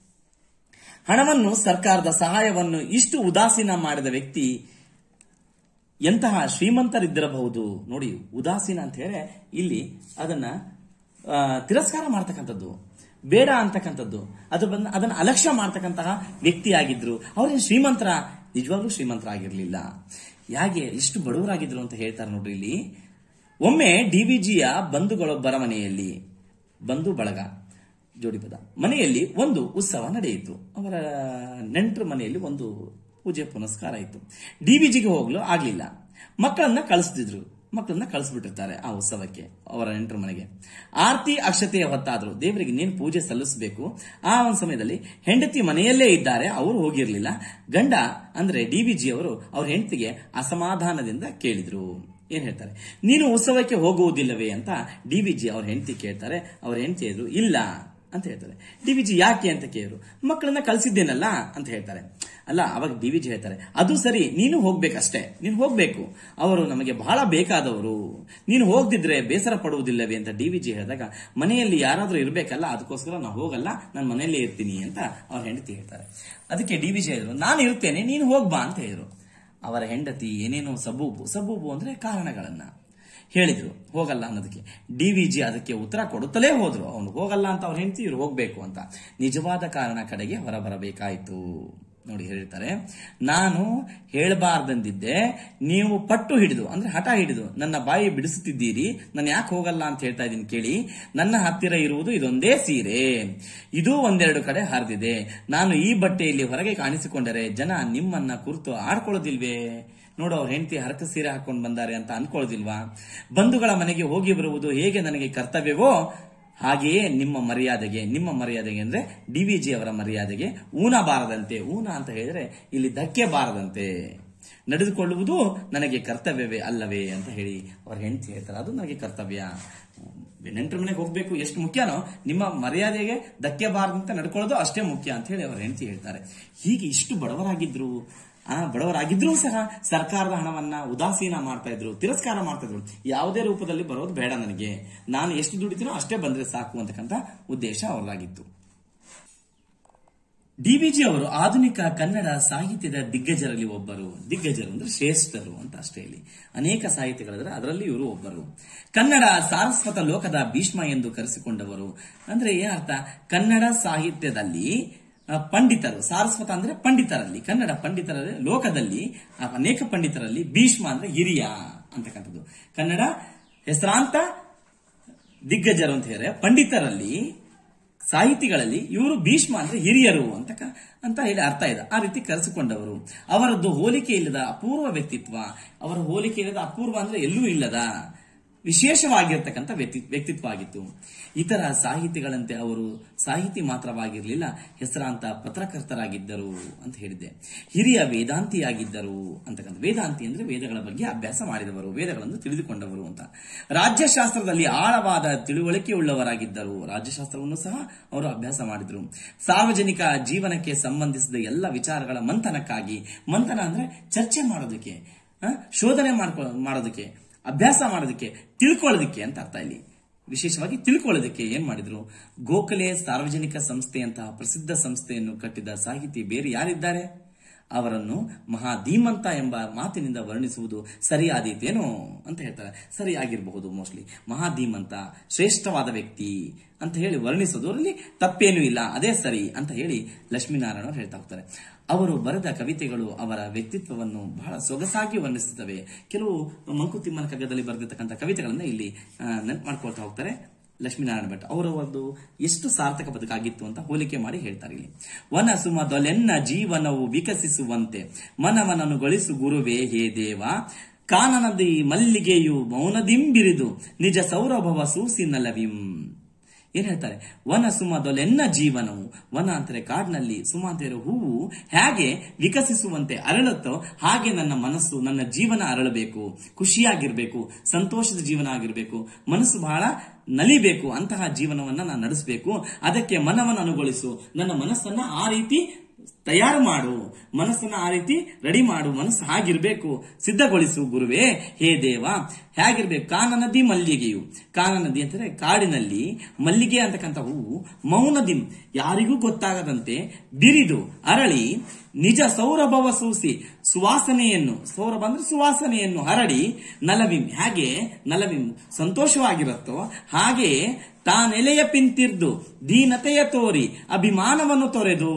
ಹಣವನ್ನು ಸರ್ಕಾರದ ಸಹಾಯವನ್ನು ಇಷ್ಟು ಉದಾಸೀನ ಮಾಡಿದ ವ್ಯಕ್ತಿ ಎಂತಹ ಶ್ರೀಮಂತರಿದ್ದಿರಬಹುದು ನೋಡಿ ಉದಾಸೀನ ಅಂತ ಹೇಳಿ ಇಲ್ಲಿ ಅದನ್ನ ಆ, ತಿರಸ್ಕಾರ ಮಾಡ್ತಕ್ಕಂಥದ್ದು ಬೇಡ ಅಂತಕ್ಕಂಥದ್ದು ಅದು ಬಂದ ಅದನ್ನ ಅಲಕ್ಷ್ಯ ಮಾಡ್ತಕ್ಕಂತಹ ವ್ಯಕ್ತಿಯಾಗಿದ್ರು ಅವ್ರೇನು ಶ್ರೀಮಂತರ ನಿಜವಾಗ್ಲೂ ಶ್ರೀಮಂತರಾಗಿರ್ಲಿಲ್ಲ ಯಾಕೆ ಇಷ್ಟು ಬಡವರಾಗಿದ್ರು ಅಂತ ಹೇಳ್ತಾರೆ ನೋಡ್ರಿ ಇಲ್ಲಿ ಒಮ್ಮೆ ಡಿವಿಜಿಯ ಬಂಧುಗಳೊಬ್ಬರ ಮನೆಯಲ್ಲಿ ಬಂಧು ಬಳಗ ಜೋಡಿ ಪದ ಮನೆಯಲ್ಲಿ ಒಂದು ಉತ್ಸವ ನಡೆಯಿತು ಅವರ ನೆಂಟರ ಮನೆಯಲ್ಲಿ ಒಂದು ಪೂಜೆ ಪುನಸ್ಕಾರ ಇತ್ತು ಡಿವಿಜಿಗೆ ಹೋಗ್ಲು ಆಗ್ಲಿಲ್ಲ ಮಕ್ಕಳನ್ನ ಕಳಿಸ್ತಿದ್ರು ಮಕ್ಕಳನ್ನ ಕಳಿಸ್ಬಿಟ್ಟಿರ್ತಾರೆ ಆ ಉತ್ಸವಕ್ಕೆ ಅವರ ನೆಂಟರ ಮನೆಗೆ ಆರತಿ ಅಕ್ಷತೆಯ ಹೊತ್ತಾದ್ರು ದೇವರಿಗೆ ನೀನು ಪೂಜೆ ಸಲ್ಲಿಸಬೇಕು ಆ ಒಂದು ಸಮಯದಲ್ಲಿ ಹೆಂಡತಿ ಮನೆಯಲ್ಲೇ ಇದ್ದಾರೆ ಅವರು ಹೋಗಿರ್ಲಿಲ್ಲ ಗಂಡ ಅಂದ್ರೆ ಡಿವಿಜಿ ಅವರು ಅವ್ರ ಹೆಂಡತಿಗೆ ಅಸಮಾಧಾನದಿಂದ ಕೇಳಿದ್ರು ಏನ್ ಹೇಳ್ತಾರೆ ನೀನು ಉತ್ಸವಕ್ಕೆ ಹೋಗುವುದಿಲ್ಲವೇ ಅಂತ ಡಿವಿಜಿ ಅವ್ರ ಹೆಂಡತಿ ಕೇಳ್ತಾರೆ ಅವ್ರ ಹೆಂಡತಿ ಹೇಳಿದ್ರು ಇಲ್ಲ ಅಂತ ಹೇಳ್ತಾರೆ ಡಿವಿಜಿ ಯಾಕೆ ಅಂತ ಕೇಳಿದ್ರು ಮಕ್ಕಳನ್ನ ಕಳ್ಸಿದ್ದೇನಲ್ಲ ಅಂತ ಹೇಳ್ತಾರೆ ಅಲ್ಲ ಅವಾಗ ಡಿವಿಜಿ ಹೇಳ್ತಾರೆ ಅದು ಸರಿ ನೀನು ಹೋಗ್ಬೇಕಷ್ಟೇ ನೀನು ಹೋಗ್ಬೇಕು ಅವರು ನಮಗೆ ಬಹಳ ಬೇಕಾದವರು ನೀನು ಹೋಗ್ದಿದ್ರೆ ಬೇಸರ ಪಡುವುದಿಲ್ಲವೇ ಅಂತ ಡಿವಿಜಿ ಹೇಳಿದಾಗ ಮನೆಯಲ್ಲಿ ಯಾರಾದ್ರೂ ಇರ್ಬೇಕಲ್ಲ ಅದಕ್ಕೋಸ್ಕರ ನಾವು ಹೋಗಲ್ಲ ನಾನು ಮನೆಯಲ್ಲೇ ಇರ್ತೀನಿ ಅಂತ ಅವ್ರ ಹೆಂಡತಿ ಹೇಳ್ತಾರೆ ಅದಕ್ಕೆ ಡಿವಿಜಿ ಹೇಳಿದ್ರು ನಾನು ಇರ್ತೇನೆ ನೀನು ಹೋಗ್ಬಾ ಅಂತ ಹೇಳಿದ್ರು ಅವರ ಹೆಂಡತಿ ಏನೇನೋ ಸಬೂಬು ಸಬೂಬು ಅಂದ್ರೆ ಕಾರಣಗಳನ್ನ ಹೇಳಿದ್ರು ಹೋಗಲ್ಲ ಅನ್ನೋದಕ್ಕೆ ಡಿವಿಜಿ ಅದಕ್ಕೆ ಉತ್ತರ ಕೊಡುತ್ತಲೇ ಹೋದ್ರು ಅವನು ಹೋಗಲ್ಲ ಅಂತ ಅವ್ರ ಹೆಂಡತಿ ಇವ್ರು ಹೋಗ್ಬೇಕು ಅಂತ ನಿಜವಾದ ಕಾರಣ ಕಡೆಗೆ ಹೊರಬರಬೇಕಾಯ್ತು ನೋಡಿ ಹೇಳ್ತಾರೆ ನಾನು ಹೇಳಬಾರ್ದಂದಿದ್ದೆ ನೀವು ಪಟ್ಟು ಹಿಡಿದು ಅಂದ್ರೆ ಹಠ ಹಿಡಿದು ನನ್ನ ಬಾಯಿ ಬಿಡಿಸುತ್ತಿದ್ದೀರಿ ನಾನು ಯಾಕೆ ಹೋಗಲ್ಲ ಅಂತ ಹೇಳ್ತಾ ಇದ್ದೀನಿ ಕೇಳಿ ನನ್ನ ಹತ್ತಿರ ಇರುವುದು ಇದೊಂದೇ ಸೀರೆ ಇದು ಒಂದೆರಡು ಕಡೆ ಹರಿದಿದೆ ನಾನು ಈ ಬಟ್ಟೆಯಲ್ಲಿ ಹೊರಗೆ ಕಾಣಿಸಿಕೊಂಡರೆ ಜನ ನಿಮ್ಮನ್ನ ಕುರಿತು ಆಡ್ಕೊಳ್ಳೋದಿಲ್ವೇ ನೋಡು ಅವ್ರ ಹೆಂಡತಿ ಹರಕ ಸೀರೆ ಹಾಕೊಂಡು ಬಂದಾರೆ ಅಂತ ಅನ್ಕೊಳ್ಳೋದಿಲ್ವಾ ಬಂಧುಗಳ ಮನೆಗೆ ಹೋಗಿ ಬರುವುದು ಹೇಗೆ ನನಗೆ ಕರ್ತವ್ಯವೋ ಹಾಗೆಯೇ ನಿಮ್ಮ ಮರ್ಯಾದೆಗೆ ನಿಮ್ಮ ಮರ್ಯಾದೆಗೆ ಅಂದ್ರೆ ಡಿವಿಜಿ ಅವರ ಮರ್ಯಾದೆಗೆ ಊನ ಬಾರದಂತೆ ಊನ ಅಂತ ಹೇಳಿದ್ರೆ ಇಲ್ಲಿ ಧಕ್ಕೆ ಬಾರದಂತೆ ನಡೆದುಕೊಳ್ಳುವುದು ನನಗೆ ಕರ್ತವ್ಯವೇ ಅಲ್ಲವೇ ಅಂತ ಹೇಳಿ ಅವ್ರ ಹೆಂಡತಿ ಹೇಳ್ತಾರೆ ಅದು ನನಗೆ ಕರ್ತವ್ಯ ನೆಂಟರ ಮನೆಗೆ ಹೋಗ್ಬೇಕು ಎಷ್ಟು ಮುಖ್ಯನೋ ನಿಮ್ಮ ಮರ್ಯಾದೆಗೆ ಧಕ್ಕೆ ಬಾರದಂತೆ ನಡ್ಕೊಳ್ಳೋದು ಅಷ್ಟೇ ಮುಖ್ಯ ಅಂತ ಹೇಳಿ ಅವ್ರ ಹೆಂಡತಿ ಹೇಳ್ತಾರೆ ಹೀಗೆ ಇಷ್ಟು ಬಡವರಾಗಿದ್ರು ಆ ಬಡವರಾಗಿದ್ರೂ ಸಹ ಸರ್ಕಾರದ ಹಣವನ್ನ ಉದಾಸೀನ ಮಾಡ್ತಾ ಇದ್ರು ತಿರಸ್ಕಾರ ಮಾಡ್ತಾ ಇದ್ರು ಯಾವುದೇ ರೂಪದಲ್ಲಿ ಬರೋದು ಬೇಡ ನನಗೆ ನಾನು ಎಷ್ಟು ದುಡಿತೀನೋ ಅಷ್ಟೇ ಬಂದ್ರೆ ಸಾಕು ಅಂತಕ್ಕಂಥ ಉದ್ದೇಶ ಅವರಾಗಿತ್ತು ಡಿವಿಜಿ ಅವರು ಆಧುನಿಕ ಕನ್ನಡ ಸಾಹಿತ್ಯದ ದಿಗ್ಗಜರಲ್ಲಿ ಒಬ್ಬರು ದಿಗ್ಗಜರು ಅಂದ್ರೆ ಶ್ರೇಷ್ಠರು ಅಂತ ಅಷ್ಟೇ ಇಲ್ಲಿ ಅನೇಕ ಸಾಹಿತ್ಯಗಳಿದ್ರೆ ಅದರಲ್ಲಿ ಇವರು ಒಬ್ಬರು ಕನ್ನಡ ಸಾರಸ್ವತ ಲೋಕದ ಭೀಷ್ಮ ಎಂದು ಕರೆಸಿಕೊಂಡವರು ಅಂದ್ರೆ ಏನರ್ಥ ಕನ್ನಡ ಸಾಹಿತ್ಯದಲ್ಲಿ ಆ, ಪಂಡಿತರು ಸಾರಸ್ವತ ಅಂದ್ರೆ ಪಂಡಿತರಲ್ಲಿ ಕನ್ನಡ ಪಂಡಿತರ ಲೋಕದಲ್ಲಿ ಆ, ಅನೇಕ ಪಂಡಿತರಲ್ಲಿ ಭೀಷ್ಮ ಅಂದ್ರೆ ಹಿರಿಯ ಅಂತಕ್ಕಂಥದ್ದು ಕನ್ನಡ ಹೆಸರಾಂತ ದಿಗ್ಗಜರು ಅಂತ ಹೇಳಿದ್ರೆ ಪಂಡಿತರಲ್ಲಿ ಸಾಹಿತಿಗಳಲ್ಲಿ ಇವರು ಭೀಷ್ಮ ಅಂದ್ರೆ ಹಿರಿಯರು ಅಂತ ಕ- ಅಂತ ಹೇಳಿ ಅರ್ಥ ಇದೆ ಆ ರೀತಿ ಕರೆಸಿಕೊಂಡವರು ಅವರದ್ದು ಹೋಲಿಕೆ ಇಲ್ಲದ ಅಪೂರ್ವ ವ್ಯಕ್ತಿತ್ವ ಅವರ ಹೋಲಿಕೆ ಇಲ್ಲದ ಅಪೂರ್ವ ಅಂದ್ರೆ ಎಲ್ಲೂ ಇಲ್ಲದ ವಿಶೇಷವಾಗಿರ್ತಕ್ಕಂಥ ವ್ಯಕ್ತಿ ವ್ಯಕ್ತಿತ್ವ ಆಗಿತ್ತು ಇತರ ಸಾಹಿತಿಗಳಂತೆ ಅವರು ಸಾಹಿತಿ ಮಾತ್ರವಾಗಿರಲಿಲ್ಲ ಹೆಸರಾಂತ ಪತ್ರಕರ್ತರಾಗಿದ್ದರು ಅಂತ ಹೇಳಿದ್ದೆ ಹಿರಿಯ ವೇದಾಂತಿಯಾಗಿದ್ದರು ಅಂತಕ್ಕಂಥ ವೇದಾಂತಿ ಅಂದ್ರೆ ವೇದಗಳ ಬಗ್ಗೆ ಅಭ್ಯಾಸ ಮಾಡಿದವರು ವೇದಗಳನ್ನು ತಿಳಿದುಕೊಂಡವರು ಅಂತ ರಾಜ್ಯಶಾಸ್ತ್ರದಲ್ಲಿ ಆಳವಾದ ತಿಳುವಳಿಕೆ ಉಳ್ಳವರಾಗಿದ್ದರು ರಾಜ್ಯಶಾಸ್ತ್ರವನ್ನು ಸಹ ಅವರು ಅಭ್ಯಾಸ ಮಾಡಿದ್ರು ಸಾರ್ವಜನಿಕ ಜೀವನಕ್ಕೆ ಸಂಬಂಧಿಸಿದ ಎಲ್ಲ ವಿಚಾರಗಳ ಮಂಥನಕ್ಕಾಗಿ ಮಂಥನ ಅಂದ್ರೆ ಚರ್ಚೆ ಮಾಡೋದಕ್ಕೆ ಆ, ಶೋಧನೆ ಮಾಡ್ಕೊ ಮಾಡೋದಕ್ಕೆ ಅಭ್ಯಾಸ ಮಾಡೋದಕ್ಕೆ ತಿಳ್ಕೊಳ್ಳೋದಕ್ಕೆ ಅಂತ ಅರ್ಥ ಇಲ್ಲಿ ವಿಶೇಷವಾಗಿ ತಿಳ್ಕೊಳ್ಳೋದಕ್ಕೆ ಏನ್ ಮಾಡಿದ್ರು ಗೋಖಲೆ ಸಾರ್ವಜನಿಕ ಸಂಸ್ಥೆಯಂತಹ ಪ್ರಸಿದ್ಧ ಸಂಸ್ಥೆಯನ್ನು ಕಟ್ಟಿದ ಸಾಹಿತಿ ಬೇರೆ ಯಾರಿದ್ದಾರೆ ಅವರನ್ನು ಮಹಾಧೀಮಂತ ಎಂಬ ಮಾತಿನಿಂದ ವರ್ಣಿಸುವುದು ಸರಿಯಾದೀತೇನೋ ಅಂತ ಹೇಳ್ತಾರೆ ಸರಿಯಾಗಿರಬಹುದು ಮೋಸ್ಟ್ಲಿ ಮಹಾಧೀಮಂತ ಶ್ರೇಷ್ಠವಾದ ವ್ಯಕ್ತಿ ಅಂತ ಹೇಳಿ ವರ್ಣಿಸೋದು ಅವರಲ್ಲಿ ತಪ್ಪೇನೂ ಇಲ್ಲ ಅದೇ ಸರಿ ಅಂತ ಹೇಳಿ ಲಕ್ಷ್ಮೀನಾರಾಯಣ ಅವರು ಹೇಳ್ತಾ ಹೋಗ್ತಾರೆ ಅವರು ಬರೆದ ಕವಿತೆಗಳು ಅವರ ವ್ಯಕ್ತಿತ್ವವನ್ನು ಬಹಳ ಸೊಗಸಾಗಿ ವರ್ಣಿಸುತ್ತವೆ ಕೆಲವು ಮಂಕುತಿಮ್ಮನ ಕಗ್ಗದಲ್ಲಿ ಬರೆದಿರ್ತಕ್ಕಂಥ ಕವಿತೆಗಳನ್ನ ಇಲ್ಲಿ ನೆನಪು ಮಾಡ್ಕೊಳ್ತಾ ಹೋಗ್ತಾರೆ ಲಕ್ಷ್ಮೀನಾರಾಯಣ ಭಟ್ ಅವರ ಒಂದು ಎಷ್ಟು ಸಾರ್ಥಕ ಬದುಕಾಗಿತ್ತು ಅಂತ ಹೋಲಿಕೆ ಮಾಡಿ ಹೇಳ್ತಾರೆ ಇಲ್ಲಿ ವನ ಸುಮದೊಲೆನ್ನ ಜೀವನವು ವಿಕಸಿಸುವಂತೆ ಮನವನನುಗೊಳಿಸು ಗುರುವೇ ಹೇ ದೇವ ಕಾನನದಿ ಮಲ್ಲಿಗೆಯು ಮೌನದಿಂಬಿರಿದು ನಿಜ ಸೌರಭವ ಸೂಸಿನಲವಿಂ ಏನ್ ಹೇಳ್ತಾರೆ ವನ ಸುಮದೊಲೆನ್ನ ಜೀವನವು ವನ ಅಂತಾರೆ ಕಾಡಿನಲ್ಲಿ ಸುಮ ಅಂತ ಇರೋ ಹೂವು ಹೇಗೆ ವಿಕಸಿಸುವಂತೆ ಅರಳುತ್ತೋ ಹಾಗೆ ನನ್ನ ಮನಸ್ಸು ನನ್ನ ಜೀವನ ಅರಳಬೇಕು ಖುಷಿಯಾಗಿರ್ಬೇಕು ಸಂತೋಷದ ಜೀವನ ಆಗಿರ್ಬೇಕು ಮನಸ್ಸು ಬಹಳ ನಲಿಬೇಕು ಅಂತಹ ಜೀವನವನ್ನ ನಾನು ನಡೆಸಬೇಕು ಅದಕ್ಕೆ ಮನವನ್ನು ಅನುಗೊಳಿಸು ನನ್ನ ಮನಸ್ಸನ್ನ ಆ ರೀತಿ ತಯಾರು ಮಾಡು ಮನಸ್ಸನ್ನ ಆ ರೀತಿ ರೆಡಿ ಮಾಡು ಮನಸ್ಸು ಹಾಗಿರ್ಬೇಕು ಸಿದ್ಧಗೊಳಿಸು ಗುರುವೇ ಹೇ ದೇವ ಹೇಗಿರ್ಬೇಕು ಕಾನ ನದಿ ಮಲ್ಲಿಗೆಯು ಕಾನ ನದಿ ಅಂತಂದ್ರೆ ಕಾಡಿನಲ್ಲಿ ಮಲ್ಲಿಗೆ ಅಂತಕ್ಕಂಥ ಹೂವು ಮೌನದಿಂ ಯಾರಿಗೂ ಗೊತ್ತಾಗದಂತೆ ಬಿರಿದು ಅರಳಿ ನಿಜ ಸೌರಭವ ಸೂಸಿ ಸುವಾಸನೆಯನ್ನು ಸೌರಭ ಅಂದ್ರೆ ಸುವಾಸನೆಯನ್ನು ಹರಡಿ ನಲವಿಂ ಹಾಗೆ ನಲವಿಂ ಸಂತೋಷವಾಗಿರುತ್ತೋ ಹಾಗೆ ತಾನೆಲೆಯ ಪಿಂತಿರ್ದು ದೀನತೆಯ ತೋರಿ ಅಭಿಮಾನವನ್ನು ತೊರೆದು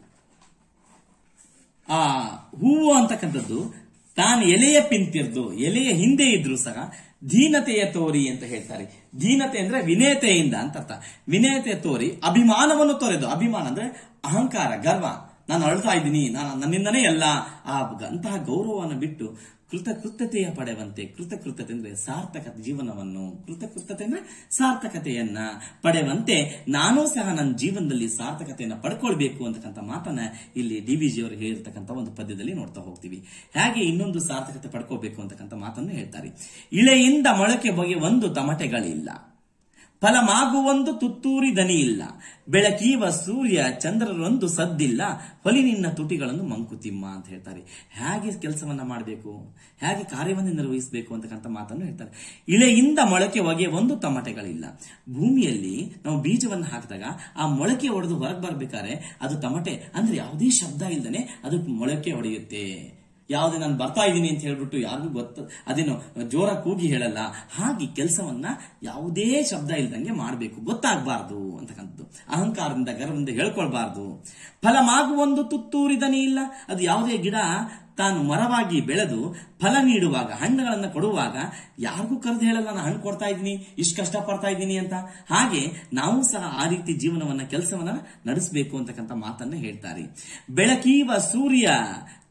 ಆ ಹೂವು ಅಂತಕ್ಕಂಥದ್ದು ತಾನು ಎಲೆಯ ಪಿಂತಿರ್ದು ಎಲೆಯ ಹಿಂದೆ ಇದ್ರು ಸಹ ದೀನತೆಯ ತೋರಿ ಅಂತ ಹೇಳ್ತಾರೆ ದೀನತೆ ಅಂದ್ರೆ ವಿನೇತೆಯಿಂದ ಅಂತ ಅರ್ಥ ವಿನೇತೆ ತೋರಿ ಅಭಿಮಾನವನ್ನು ತೊರೆದು ಅಭಿಮಾನ ಅಂದ್ರೆ ಅಹಂಕಾರ ಗರ್ವ ನಾನು ಅಳ್ತಾ ಇದ್ದೀನಿ ನಾನು ನನ್ನಿಂದನೇ ಎಲ್ಲ ಆ ಅಂತಹ ಗೌರವವನ್ನು ಬಿಟ್ಟು ಕೃತಕೃತ್ಯತೆಯ ಪಡೆವಂತೆ ಕೃತಕೃತ್ಯತೆ ಅಂದ್ರೆ ಸಾರ್ಥಕ ಜೀವನವನ್ನು ಕೃತಕೃತ್ಯತೆ ಅಂದ್ರೆ ಸಾರ್ಥಕತೆಯನ್ನ ಪಡೆವಂತೆ ನಾನೂ ಸಹ ನನ್ನ ಜೀವನದಲ್ಲಿ ಸಾರ್ಥಕತೆಯನ್ನ ಪಡ್ಕೊಳ್ಬೇಕು ಅಂತಕ್ಕಂಥ ಮಾತನ್ನ ಇಲ್ಲಿ ಡಿ ವಿ ಜಿ ಅವರು ಹೇಳಿರ್ತಕ್ಕಂಥ ಒಂದು ಪದ್ಯದಲ್ಲಿ ನೋಡ್ತಾ ಹೋಗ್ತೀವಿ ಹಾಗೆ ಇನ್ನೊಂದು ಸಾರ್ಥಕತೆ ಪಡ್ಕೋಬೇಕು ಅಂತಕ್ಕಂಥ ಮಾತನ್ನು ಹೇಳ್ತಾರೆ ಇಳೆಯಿಂದ ಮೊಳಕೆ ಬಗೆ ಒಂದು ತಮಟೆಗಳಿಲ್ಲ ಫಲಮಾಗುವೊಂದು ತುತ್ತೂರಿ ದನಿ ಇಲ್ಲ ಬೆಳಕೀವ ಸೂರ್ಯ ಚಂದ್ರರೊಂದು ಸದ್ದಿಲ್ಲ ಹೊಲಿನಿನ್ನ ತುಟಿಗಳನ್ನು ಮಂಕುತಿಮ್ಮ ಅಂತ ಹೇಳ್ತಾರೆ ಹೇಗೆ ಕೆಲಸವನ್ನ ಮಾಡಬೇಕು ಹೇಗೆ ಕಾರ್ಯವನ್ನು ನಿರ್ವಹಿಸಬೇಕು ಅಂತಕ್ಕಂಥ ಮಾತನ್ನು ಹೇಳ್ತಾರೆ ಇಳೆಯಿಂದ ಮೊಳಕೆ ಒಗೆ ಒಂದು ತಮಟೆಗಳಿಲ್ಲ ಭೂಮಿಯಲ್ಲಿ ನಾವು ಬೀಜವನ್ನು ಹಾಕಿದಾಗ ಆ ಮೊಳಕೆ ಹೊಡೆದು ಹೊರಗೆ ಬರ್ಬೇಕಾದ್ರೆ ಅದು ತಮಟೆ ಅಂದ್ರೆ ಯಾವುದೇ ಶಬ್ದ ಇಲ್ದನೆ ಅದು ಮೊಳಕೆ ಹೊಡೆಯುತ್ತೆ ಯಾವುದೇ ನಾನು ಬರ್ತಾ ಇದ್ದೀನಿ ಅಂತ ಹೇಳ್ಬಿಟ್ಟು ಯಾರಿಗೂ ಗೊತ್ತ ಅದೇನು ಜೋರ ಕೂಗಿ ಹೇಳಲ್ಲ ಹಾಗೆ ಕೆಲಸವನ್ನ ಯಾವುದೇ ಶಬ್ದ ಇಲ್ದಂಗೆ ಮಾಡಬೇಕು ಗೊತ್ತಾಗಬಾರ್ದು ಅಂತಕ್ಕಂಥದ್ದು ಅಹಂಕಾರದಿಂದ ಗರ್ವದಿಂದ ಹೇಳ್ಕೊಳ್ಬಾರ್ದು ಫಲಮಾಗುವೊಂದು ತುತ್ತೂರಿದನಿ ಇಲ್ಲ ಅದು ಯಾವುದೇ ಗಿಡ ತಾನು ಮರವಾಗಿ ಬೆಳೆದು ಫಲ ನೀಡುವಾಗ ಹಣ್ಣುಗಳನ್ನ ಕೊಡುವಾಗ ಯಾರಿಗೂ ಕರೆದು ಹೇಳಲ್ಲ ನಾನು ಹಣ್ಣು ಕೊಡ್ತಾ ಇದ್ದೀನಿ ಇಷ್ಟು ಕಷ್ಟ ಪಡ್ತಾ ಇದ್ದೀನಿ ಅಂತ ಹಾಗೆ ನಾವು ಸಹ ಆ ರೀತಿ ಜೀವನವನ್ನ ಕೆಲಸವನ್ನ ನಡೆಸಬೇಕು ಅಂತಕ್ಕಂಥ ಮಾತನ್ನ ಹೇಳ್ತಾರೆ ಬೆಳಕೀವ ಸೂರ್ಯ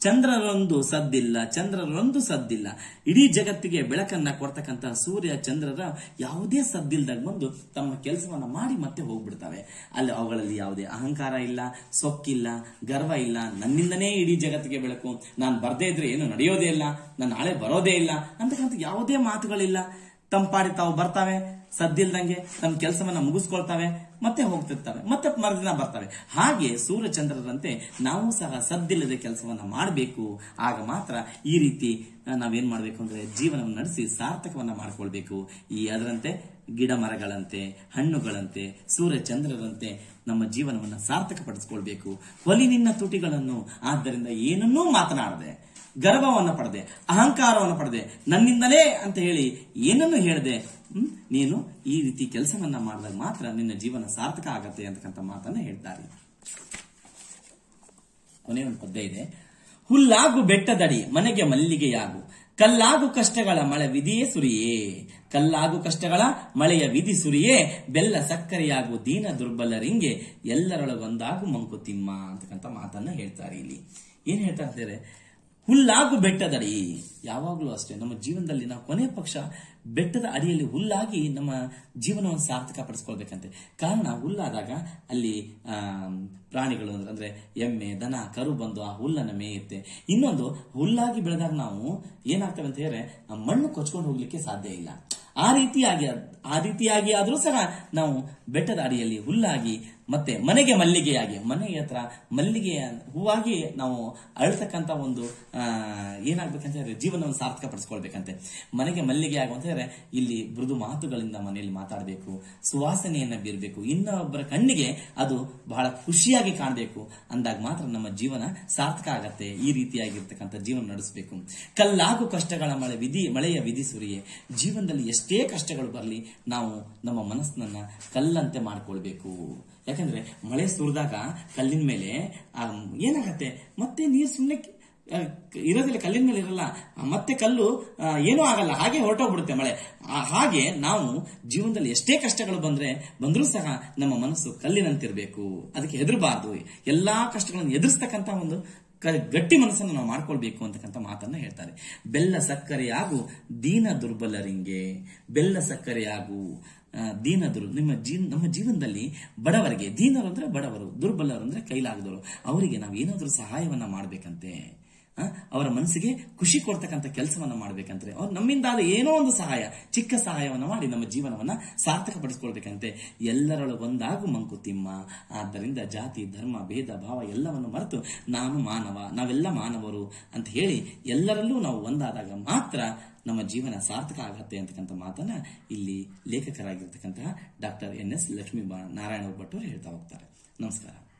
ಚಂದ್ರರೊಂದು ಸದ್ದಿಲ್ಲ ಚಂದ್ರರೊಂದು ಸದ್ದಿಲ್ಲ ಇಡೀ ಜಗತ್ತಿಗೆ ಬೆಳಕನ್ನ ಕೊಡ್ತಕ್ಕಂತಹ ಸೂರ್ಯ ಚಂದ್ರರ ಯಾವುದೇ ಸದ್ದಿಲ್ದಾಗ ಬಂದು ತಮ್ಮ ಕೆಲಸವನ್ನ ಮಾಡಿ ಮತ್ತೆ ಹೋಗ್ಬಿಡ್ತವೆ ಅಲ್ಲಿ ಅವುಗಳಲ್ಲಿ ಯಾವುದೇ ಅಹಂಕಾರ ಇಲ್ಲ ಸೊಕ್ಕಿಲ್ಲ ಗರ್ವ ಇಲ್ಲ ನನ್ನಿಂದನೇ ಇಡೀ ಜಗತ್ತಿಗೆ ಬೆಳಕು ನಾನು ಬರ್ದೇ ಇದ್ರೆ ಏನು ನಡೆಯೋದೇ ಇಲ್ಲ ನಾನು ನಾಳೆ ಬರೋದೇ ಇಲ್ಲ ಅಂತಕ್ಕಂಥ ಯಾವುದೇ ಮಾತುಗಳಿಲ್ಲ ತಂಪಾಡಿ ತಾವು ಬರ್ತಾವೆ ಸದ್ದಿಲ್ದಂಗೆ ತಮ್ಮ ಕೆಲಸವನ್ನ ಮುಗಿಸ್ಕೊಳ್ತಾವೆ ಮತ್ತೆ ಹೋಗ್ತಿರ್ತವೆ ಮತ್ತೆ ಮರುದಿನ ಬರ್ತವೆ ಹಾಗೆ ಸೂರ್ಯಚಂದ್ರರಂತೆ ನಾವು ಸಹ ಸದ್ದಿಲ್ಲದೆ ಕೆಲಸವನ್ನ ಮಾಡಬೇಕು ಆಗ ಮಾತ್ರ ಈ ರೀತಿ ಆ, ನಾವೇನ್ ಮಾಡ್ಬೇಕು ಅಂದ್ರೆ ಜೀವನವನ್ನು ನಡೆಸಿ ಸಾರ್ಥಕವನ್ನ ಮಾಡ್ಕೊಳ್ಬೇಕು ಈ ಅದರಂತೆ ಗಿಡ ಮರಗಳಂತೆ ಹಣ್ಣುಗಳಂತೆ ಸೂರ್ಯಚಂದ್ರರಂತೆ ನಮ್ಮ ಜೀವನವನ್ನ ಸಾರ್ಥಕಪಡಿಸ್ಕೊಳ್ಬೇಕು ಹೊಲಿ ನಿನ್ನ ತುಟಿಗಳನ್ನು ಆದ್ದರಿಂದ ಏನನ್ನೂ ಮಾತನಾಡದೆ ಗರ್ವವನ್ನು ಪಡೆದೆ ಅಹಂಕಾರವನ್ನು ಪಡೆದೆ ನನ್ನಿಂದಲೇ ಅಂತ ಹೇಳಿ ಏನನ್ನು ಹೇಳದೆ ಹ್ಮ್, ನೀನು ಈ ರೀತಿ ಕೆಲಸವನ್ನ ಮಾಡಿದಾಗ ಮಾತ್ರ ನಿನ್ನ ಜೀವನ ಸಾರ್ಥಕ ಆಗತ್ತೆ ಅಂತಕ್ಕಂಥ ಮಾತನ್ನ ಹೇಳ್ತಾರೆ ಕೊನೆಯ ಒಂದು ಪದ್ಯ ಇದೆ ಹುಲ್ಲಾಗು ಬೆಟ್ಟದಡಿ ಮನೆಗೆ ಮಲ್ಲಿಗೆಯಾಗು ಕಲ್ಲಾಗು ಕಷ್ಟಗಳ ಮಳೆ ವಿಧಿಯೇ ಸುರಿಯೇ ಕಲ್ಲಾಗು ಕಷ್ಟಗಳ ಮಳೆಯ ವಿಧಿ ಸುರಿಯೇ ಬೆಲ್ಲ ಸಕ್ಕರೆಯಾಗು ದೀನ ದುರ್ಬಲರಿಂಗೆ ಎಲ್ಲರೊಳಗೊಂದಾಗು ಮಂಕುತಿಮ್ಮ ಅಂತಕ್ಕಂಥ ಮಾತನ್ನ ಹೇಳ್ತಾರೆ ಇಲ್ಲಿ ಏನ್ ಹೇಳ್ತಾರೆ ಅಂತಂದ್ರೆ ಹುಲ್ಲಾಗು ಬೆಟ್ಟದಡಿ ಯಾವಾಗಲೂ ಅಷ್ಟೇ ನಮ್ಮ ಜೀವನದಲ್ಲಿ ನಾವು ಕೊನೆ ಪಕ್ಷ ಬೆಟ್ಟದ ಅಡಿಯಲ್ಲಿ ಹುಲ್ಲಾಗಿ ನಮ್ಮ ಜೀವನವನ್ನು ಸಾರ್ಥಕ ಪಡಿಸ್ಕೊಳ್ಬೇಕಂತೆ ಕಾರಣ ಹುಲ್ಲಾದಾಗ ಅಲ್ಲಿ ಆ, ಪ್ರಾಣಿಗಳು ಅಂದ್ರೆ ಎಮ್ಮೆ ದನ ಕರು ಬಂದು ಆ ಹುಲ್ಲನ್ನು ಮೇಯುತ್ತೆ ಇನ್ನೊಂದು ಹುಲ್ಲಾಗಿ ಬೆಳೆದಾಗ ನಾವು ಏನಾಗ್ತವೆ ಅಂತ ಹೇಳಿದ್ರೆ ಆ ಮಣ್ಣು ಕೊಚ್ಕೊಂಡು ಹೋಗ್ಲಿಕ್ಕೆ ಸಾಧ್ಯ ಇಲ್ಲ ಆ ರೀತಿಯಾಗಿ ಆ ರೀತಿಯಾಗಿ ಆದ್ರೂ ಸಹ ನಾವು ಬೆಟ್ಟದ ಅಡಿಯಲ್ಲಿ ಹುಲ್ಲಾಗಿ ಮತ್ತೆ ಮನೆಗೆ ಮಲ್ಲಿಗೆಯಾಗಿ ಮನೆಯ ಹತ್ರ ಮಲ್ಲಿಗೆಯ ಹೂವಾಗಿ ನಾವು ಅಳ್ತಕ್ಕಂತ ಒಂದು ಆ, ಏನಾಗ್ಬೇಕಂತ ಹೇಳಿದ್ರೆ ಜೀವನವನ್ನು ಸಾರ್ಥಕ ಪಡಿಸ್ಕೊಳ್ಬೇಕಂತೆ ಮನೆಗೆ ಮಲ್ಲಿಗೆ ಆಗುವಂತ ಹೇಳಿದ್ರೆ ಇಲ್ಲಿ ಮೃದು ಮಾತುಗಳಿಂದ ಮನೆಯಲ್ಲಿ ಮಾತಾಡಬೇಕು ಸುವಾಸನೆಯನ್ನ ಬೀರಬೇಕು ಇನ್ನೊಬ್ಬರ ಕಣ್ಣಿಗೆ ಅದು ಬಹಳ ಖುಷಿಯಾಗಿ ಕಾಣಬೇಕು ಅಂದಾಗ ಮಾತ್ರ ನಮ್ಮ ಜೀವನ ಸಾರ್ಥಕ ಆಗತ್ತೆ ಈ ರೀತಿಯಾಗಿರ್ತಕ್ಕಂಥ ಜೀವನ ನಡೆಸಬೇಕು ಕಲ್ಲಾಗು ಕಷ್ಟಗಳ ಮಳೆ ವಿಧಿ ಮಳೆಯ ವಿಧಿ ಸುರಿಯೇ ಜೀವನದಲ್ಲಿ ಎಷ್ಟೇ ಕಷ್ಟಗಳು ಬರಲಿ ನಾವು ನಮ್ಮ ಮನಸ್ಸನ್ನ ಕಲ್ಲಂತೆ ಮಾಡ್ಕೊಳ್ಬೇಕು ಯಾಕಂದ್ರೆ ಮಳೆ ಸುರಿದಾಗ ಕಲ್ಲಿನ ಮೇಲೆ ಆ, ಏನಾಗತ್ತೆ ಮತ್ತೆ ನೀರು ಸುಮ್ಮನೆ ಇರೋದಿಲ್ಲ ಕಲ್ಲಿನ ಮೇಲೆ ಇರಲ್ಲ ಆ, ಮತ್ತೆ ಕಲ್ಲು ಆ, ಏನೂ ಆಗಲ್ಲ ಹಾಗೆ ಹೊರಟೋಗ್ಬಿಡುತ್ತೆ ಮಳೆ ಆ, ಹಾಗೆ ನಾವು ಜೀವನದಲ್ಲಿ ಎಷ್ಟೇ ಕಷ್ಟಗಳು ಬಂದ್ರೆ ಬಂದ್ರೂ ಸಹ ನಮ್ಮ ಮನಸ್ಸು ಕಲ್ಲಿನಂತಿರ್ಬೇಕು ಅದಕ್ಕೆ ಹೆದರಬಾರ್ದು ಎಲ್ಲಾ ಕಷ್ಟಗಳನ್ನು ಎದುರಿಸ್ತಕ್ಕಂತ ಒಂದು ಕ- ಗಟ್ಟಿ ಮನಸ್ಸನ್ನು ನಾವು ಮಾಡ್ಕೊಳ್ಬೇಕು ಅಂತಕ್ಕಂಥ ಮಾತನ್ನ ಹೇಳ್ತಾರೆ ಬೆಲ್ಲ ಸಕ್ಕರೆಯಾಗು ದೀನ ದುರ್ಬಲರಿಂಗೆ ಬೆಲ್ಲ ಸಕ್ಕರೆಯಾಗು ಆ, ದೀನ ದುರ್ ನಿಮ್ಮ ಜೀ ನಮ್ಮ ಜೀವನದಲ್ಲಿ ಬಡವರಿಗೆ ದೀನರು ಅಂದ್ರೆ ಬಡವರು ದುರ್ಬಲರು ಅಂದ್ರೆ ಕೈಲಾಗದವರು ಅವರಿಗೆ ನಾವು ಏನಾದರೂ ಸಹಾಯವನ್ನ ಮಾಡ್ಬೇಕಂತೆ ಆ, ಅವರ ಮನಸ್ಸಿಗೆ ಖುಷಿ ಕೊಡ್ತಕ್ಕಂಥ ಕೆಲಸವನ್ನ ಮಾಡ್ಬೇಕಂದ್ರೆ ಅವ್ರು ನಮ್ಮಿಂದ ಆದ ಏನೋ ಒಂದು ಸಹಾಯ ಚಿಕ್ಕ ಸಹಾಯವನ್ನ ಮಾಡಿ ನಮ್ಮ ಜೀವನವನ್ನ ಸಾರ್ಥಕಪಡಿಸ್ಕೊಳ್ಬೇಕಂತೆ ಎಲ್ಲರೊಳಗೊಂದಾಗು ಮಂಕುತಿಮ್ಮ ಆದ್ದರಿಂದ ಜಾತಿ ಧರ್ಮ ಭೇದ ಭಾವ ಎಲ್ಲವನ್ನು ಮರೆತು ನಾನು ಮಾನವ ನಾವೆಲ್ಲ ಮಾನವರು ಅಂತ ಹೇಳಿ ಎಲ್ಲರಲ್ಲೂ ನಾವು ಒಂದಾದಾಗ ಮಾತ್ರ ನಮ್ಮ ಜೀವನ ಸಾರ್ಥಕ ಆಗತ್ತೆ ಅಂತಕ್ಕಂಥ ಮಾತನ್ನ ಇಲ್ಲಿ ಲೇಖಕರಾಗಿರ್ತಕ್ಕಂತಹ ಡಾಕ್ಟರ್ ಎನ್ ಎಸ್ ಲಕ್ಷ್ಮೀ ಬಾ- ನಾರಾಯಣ ಭಟ್ ಅವರು ಹೇಳ್ತಾ ಹೋಗ್ತಾರೆ ನಮಸ್ಕಾರ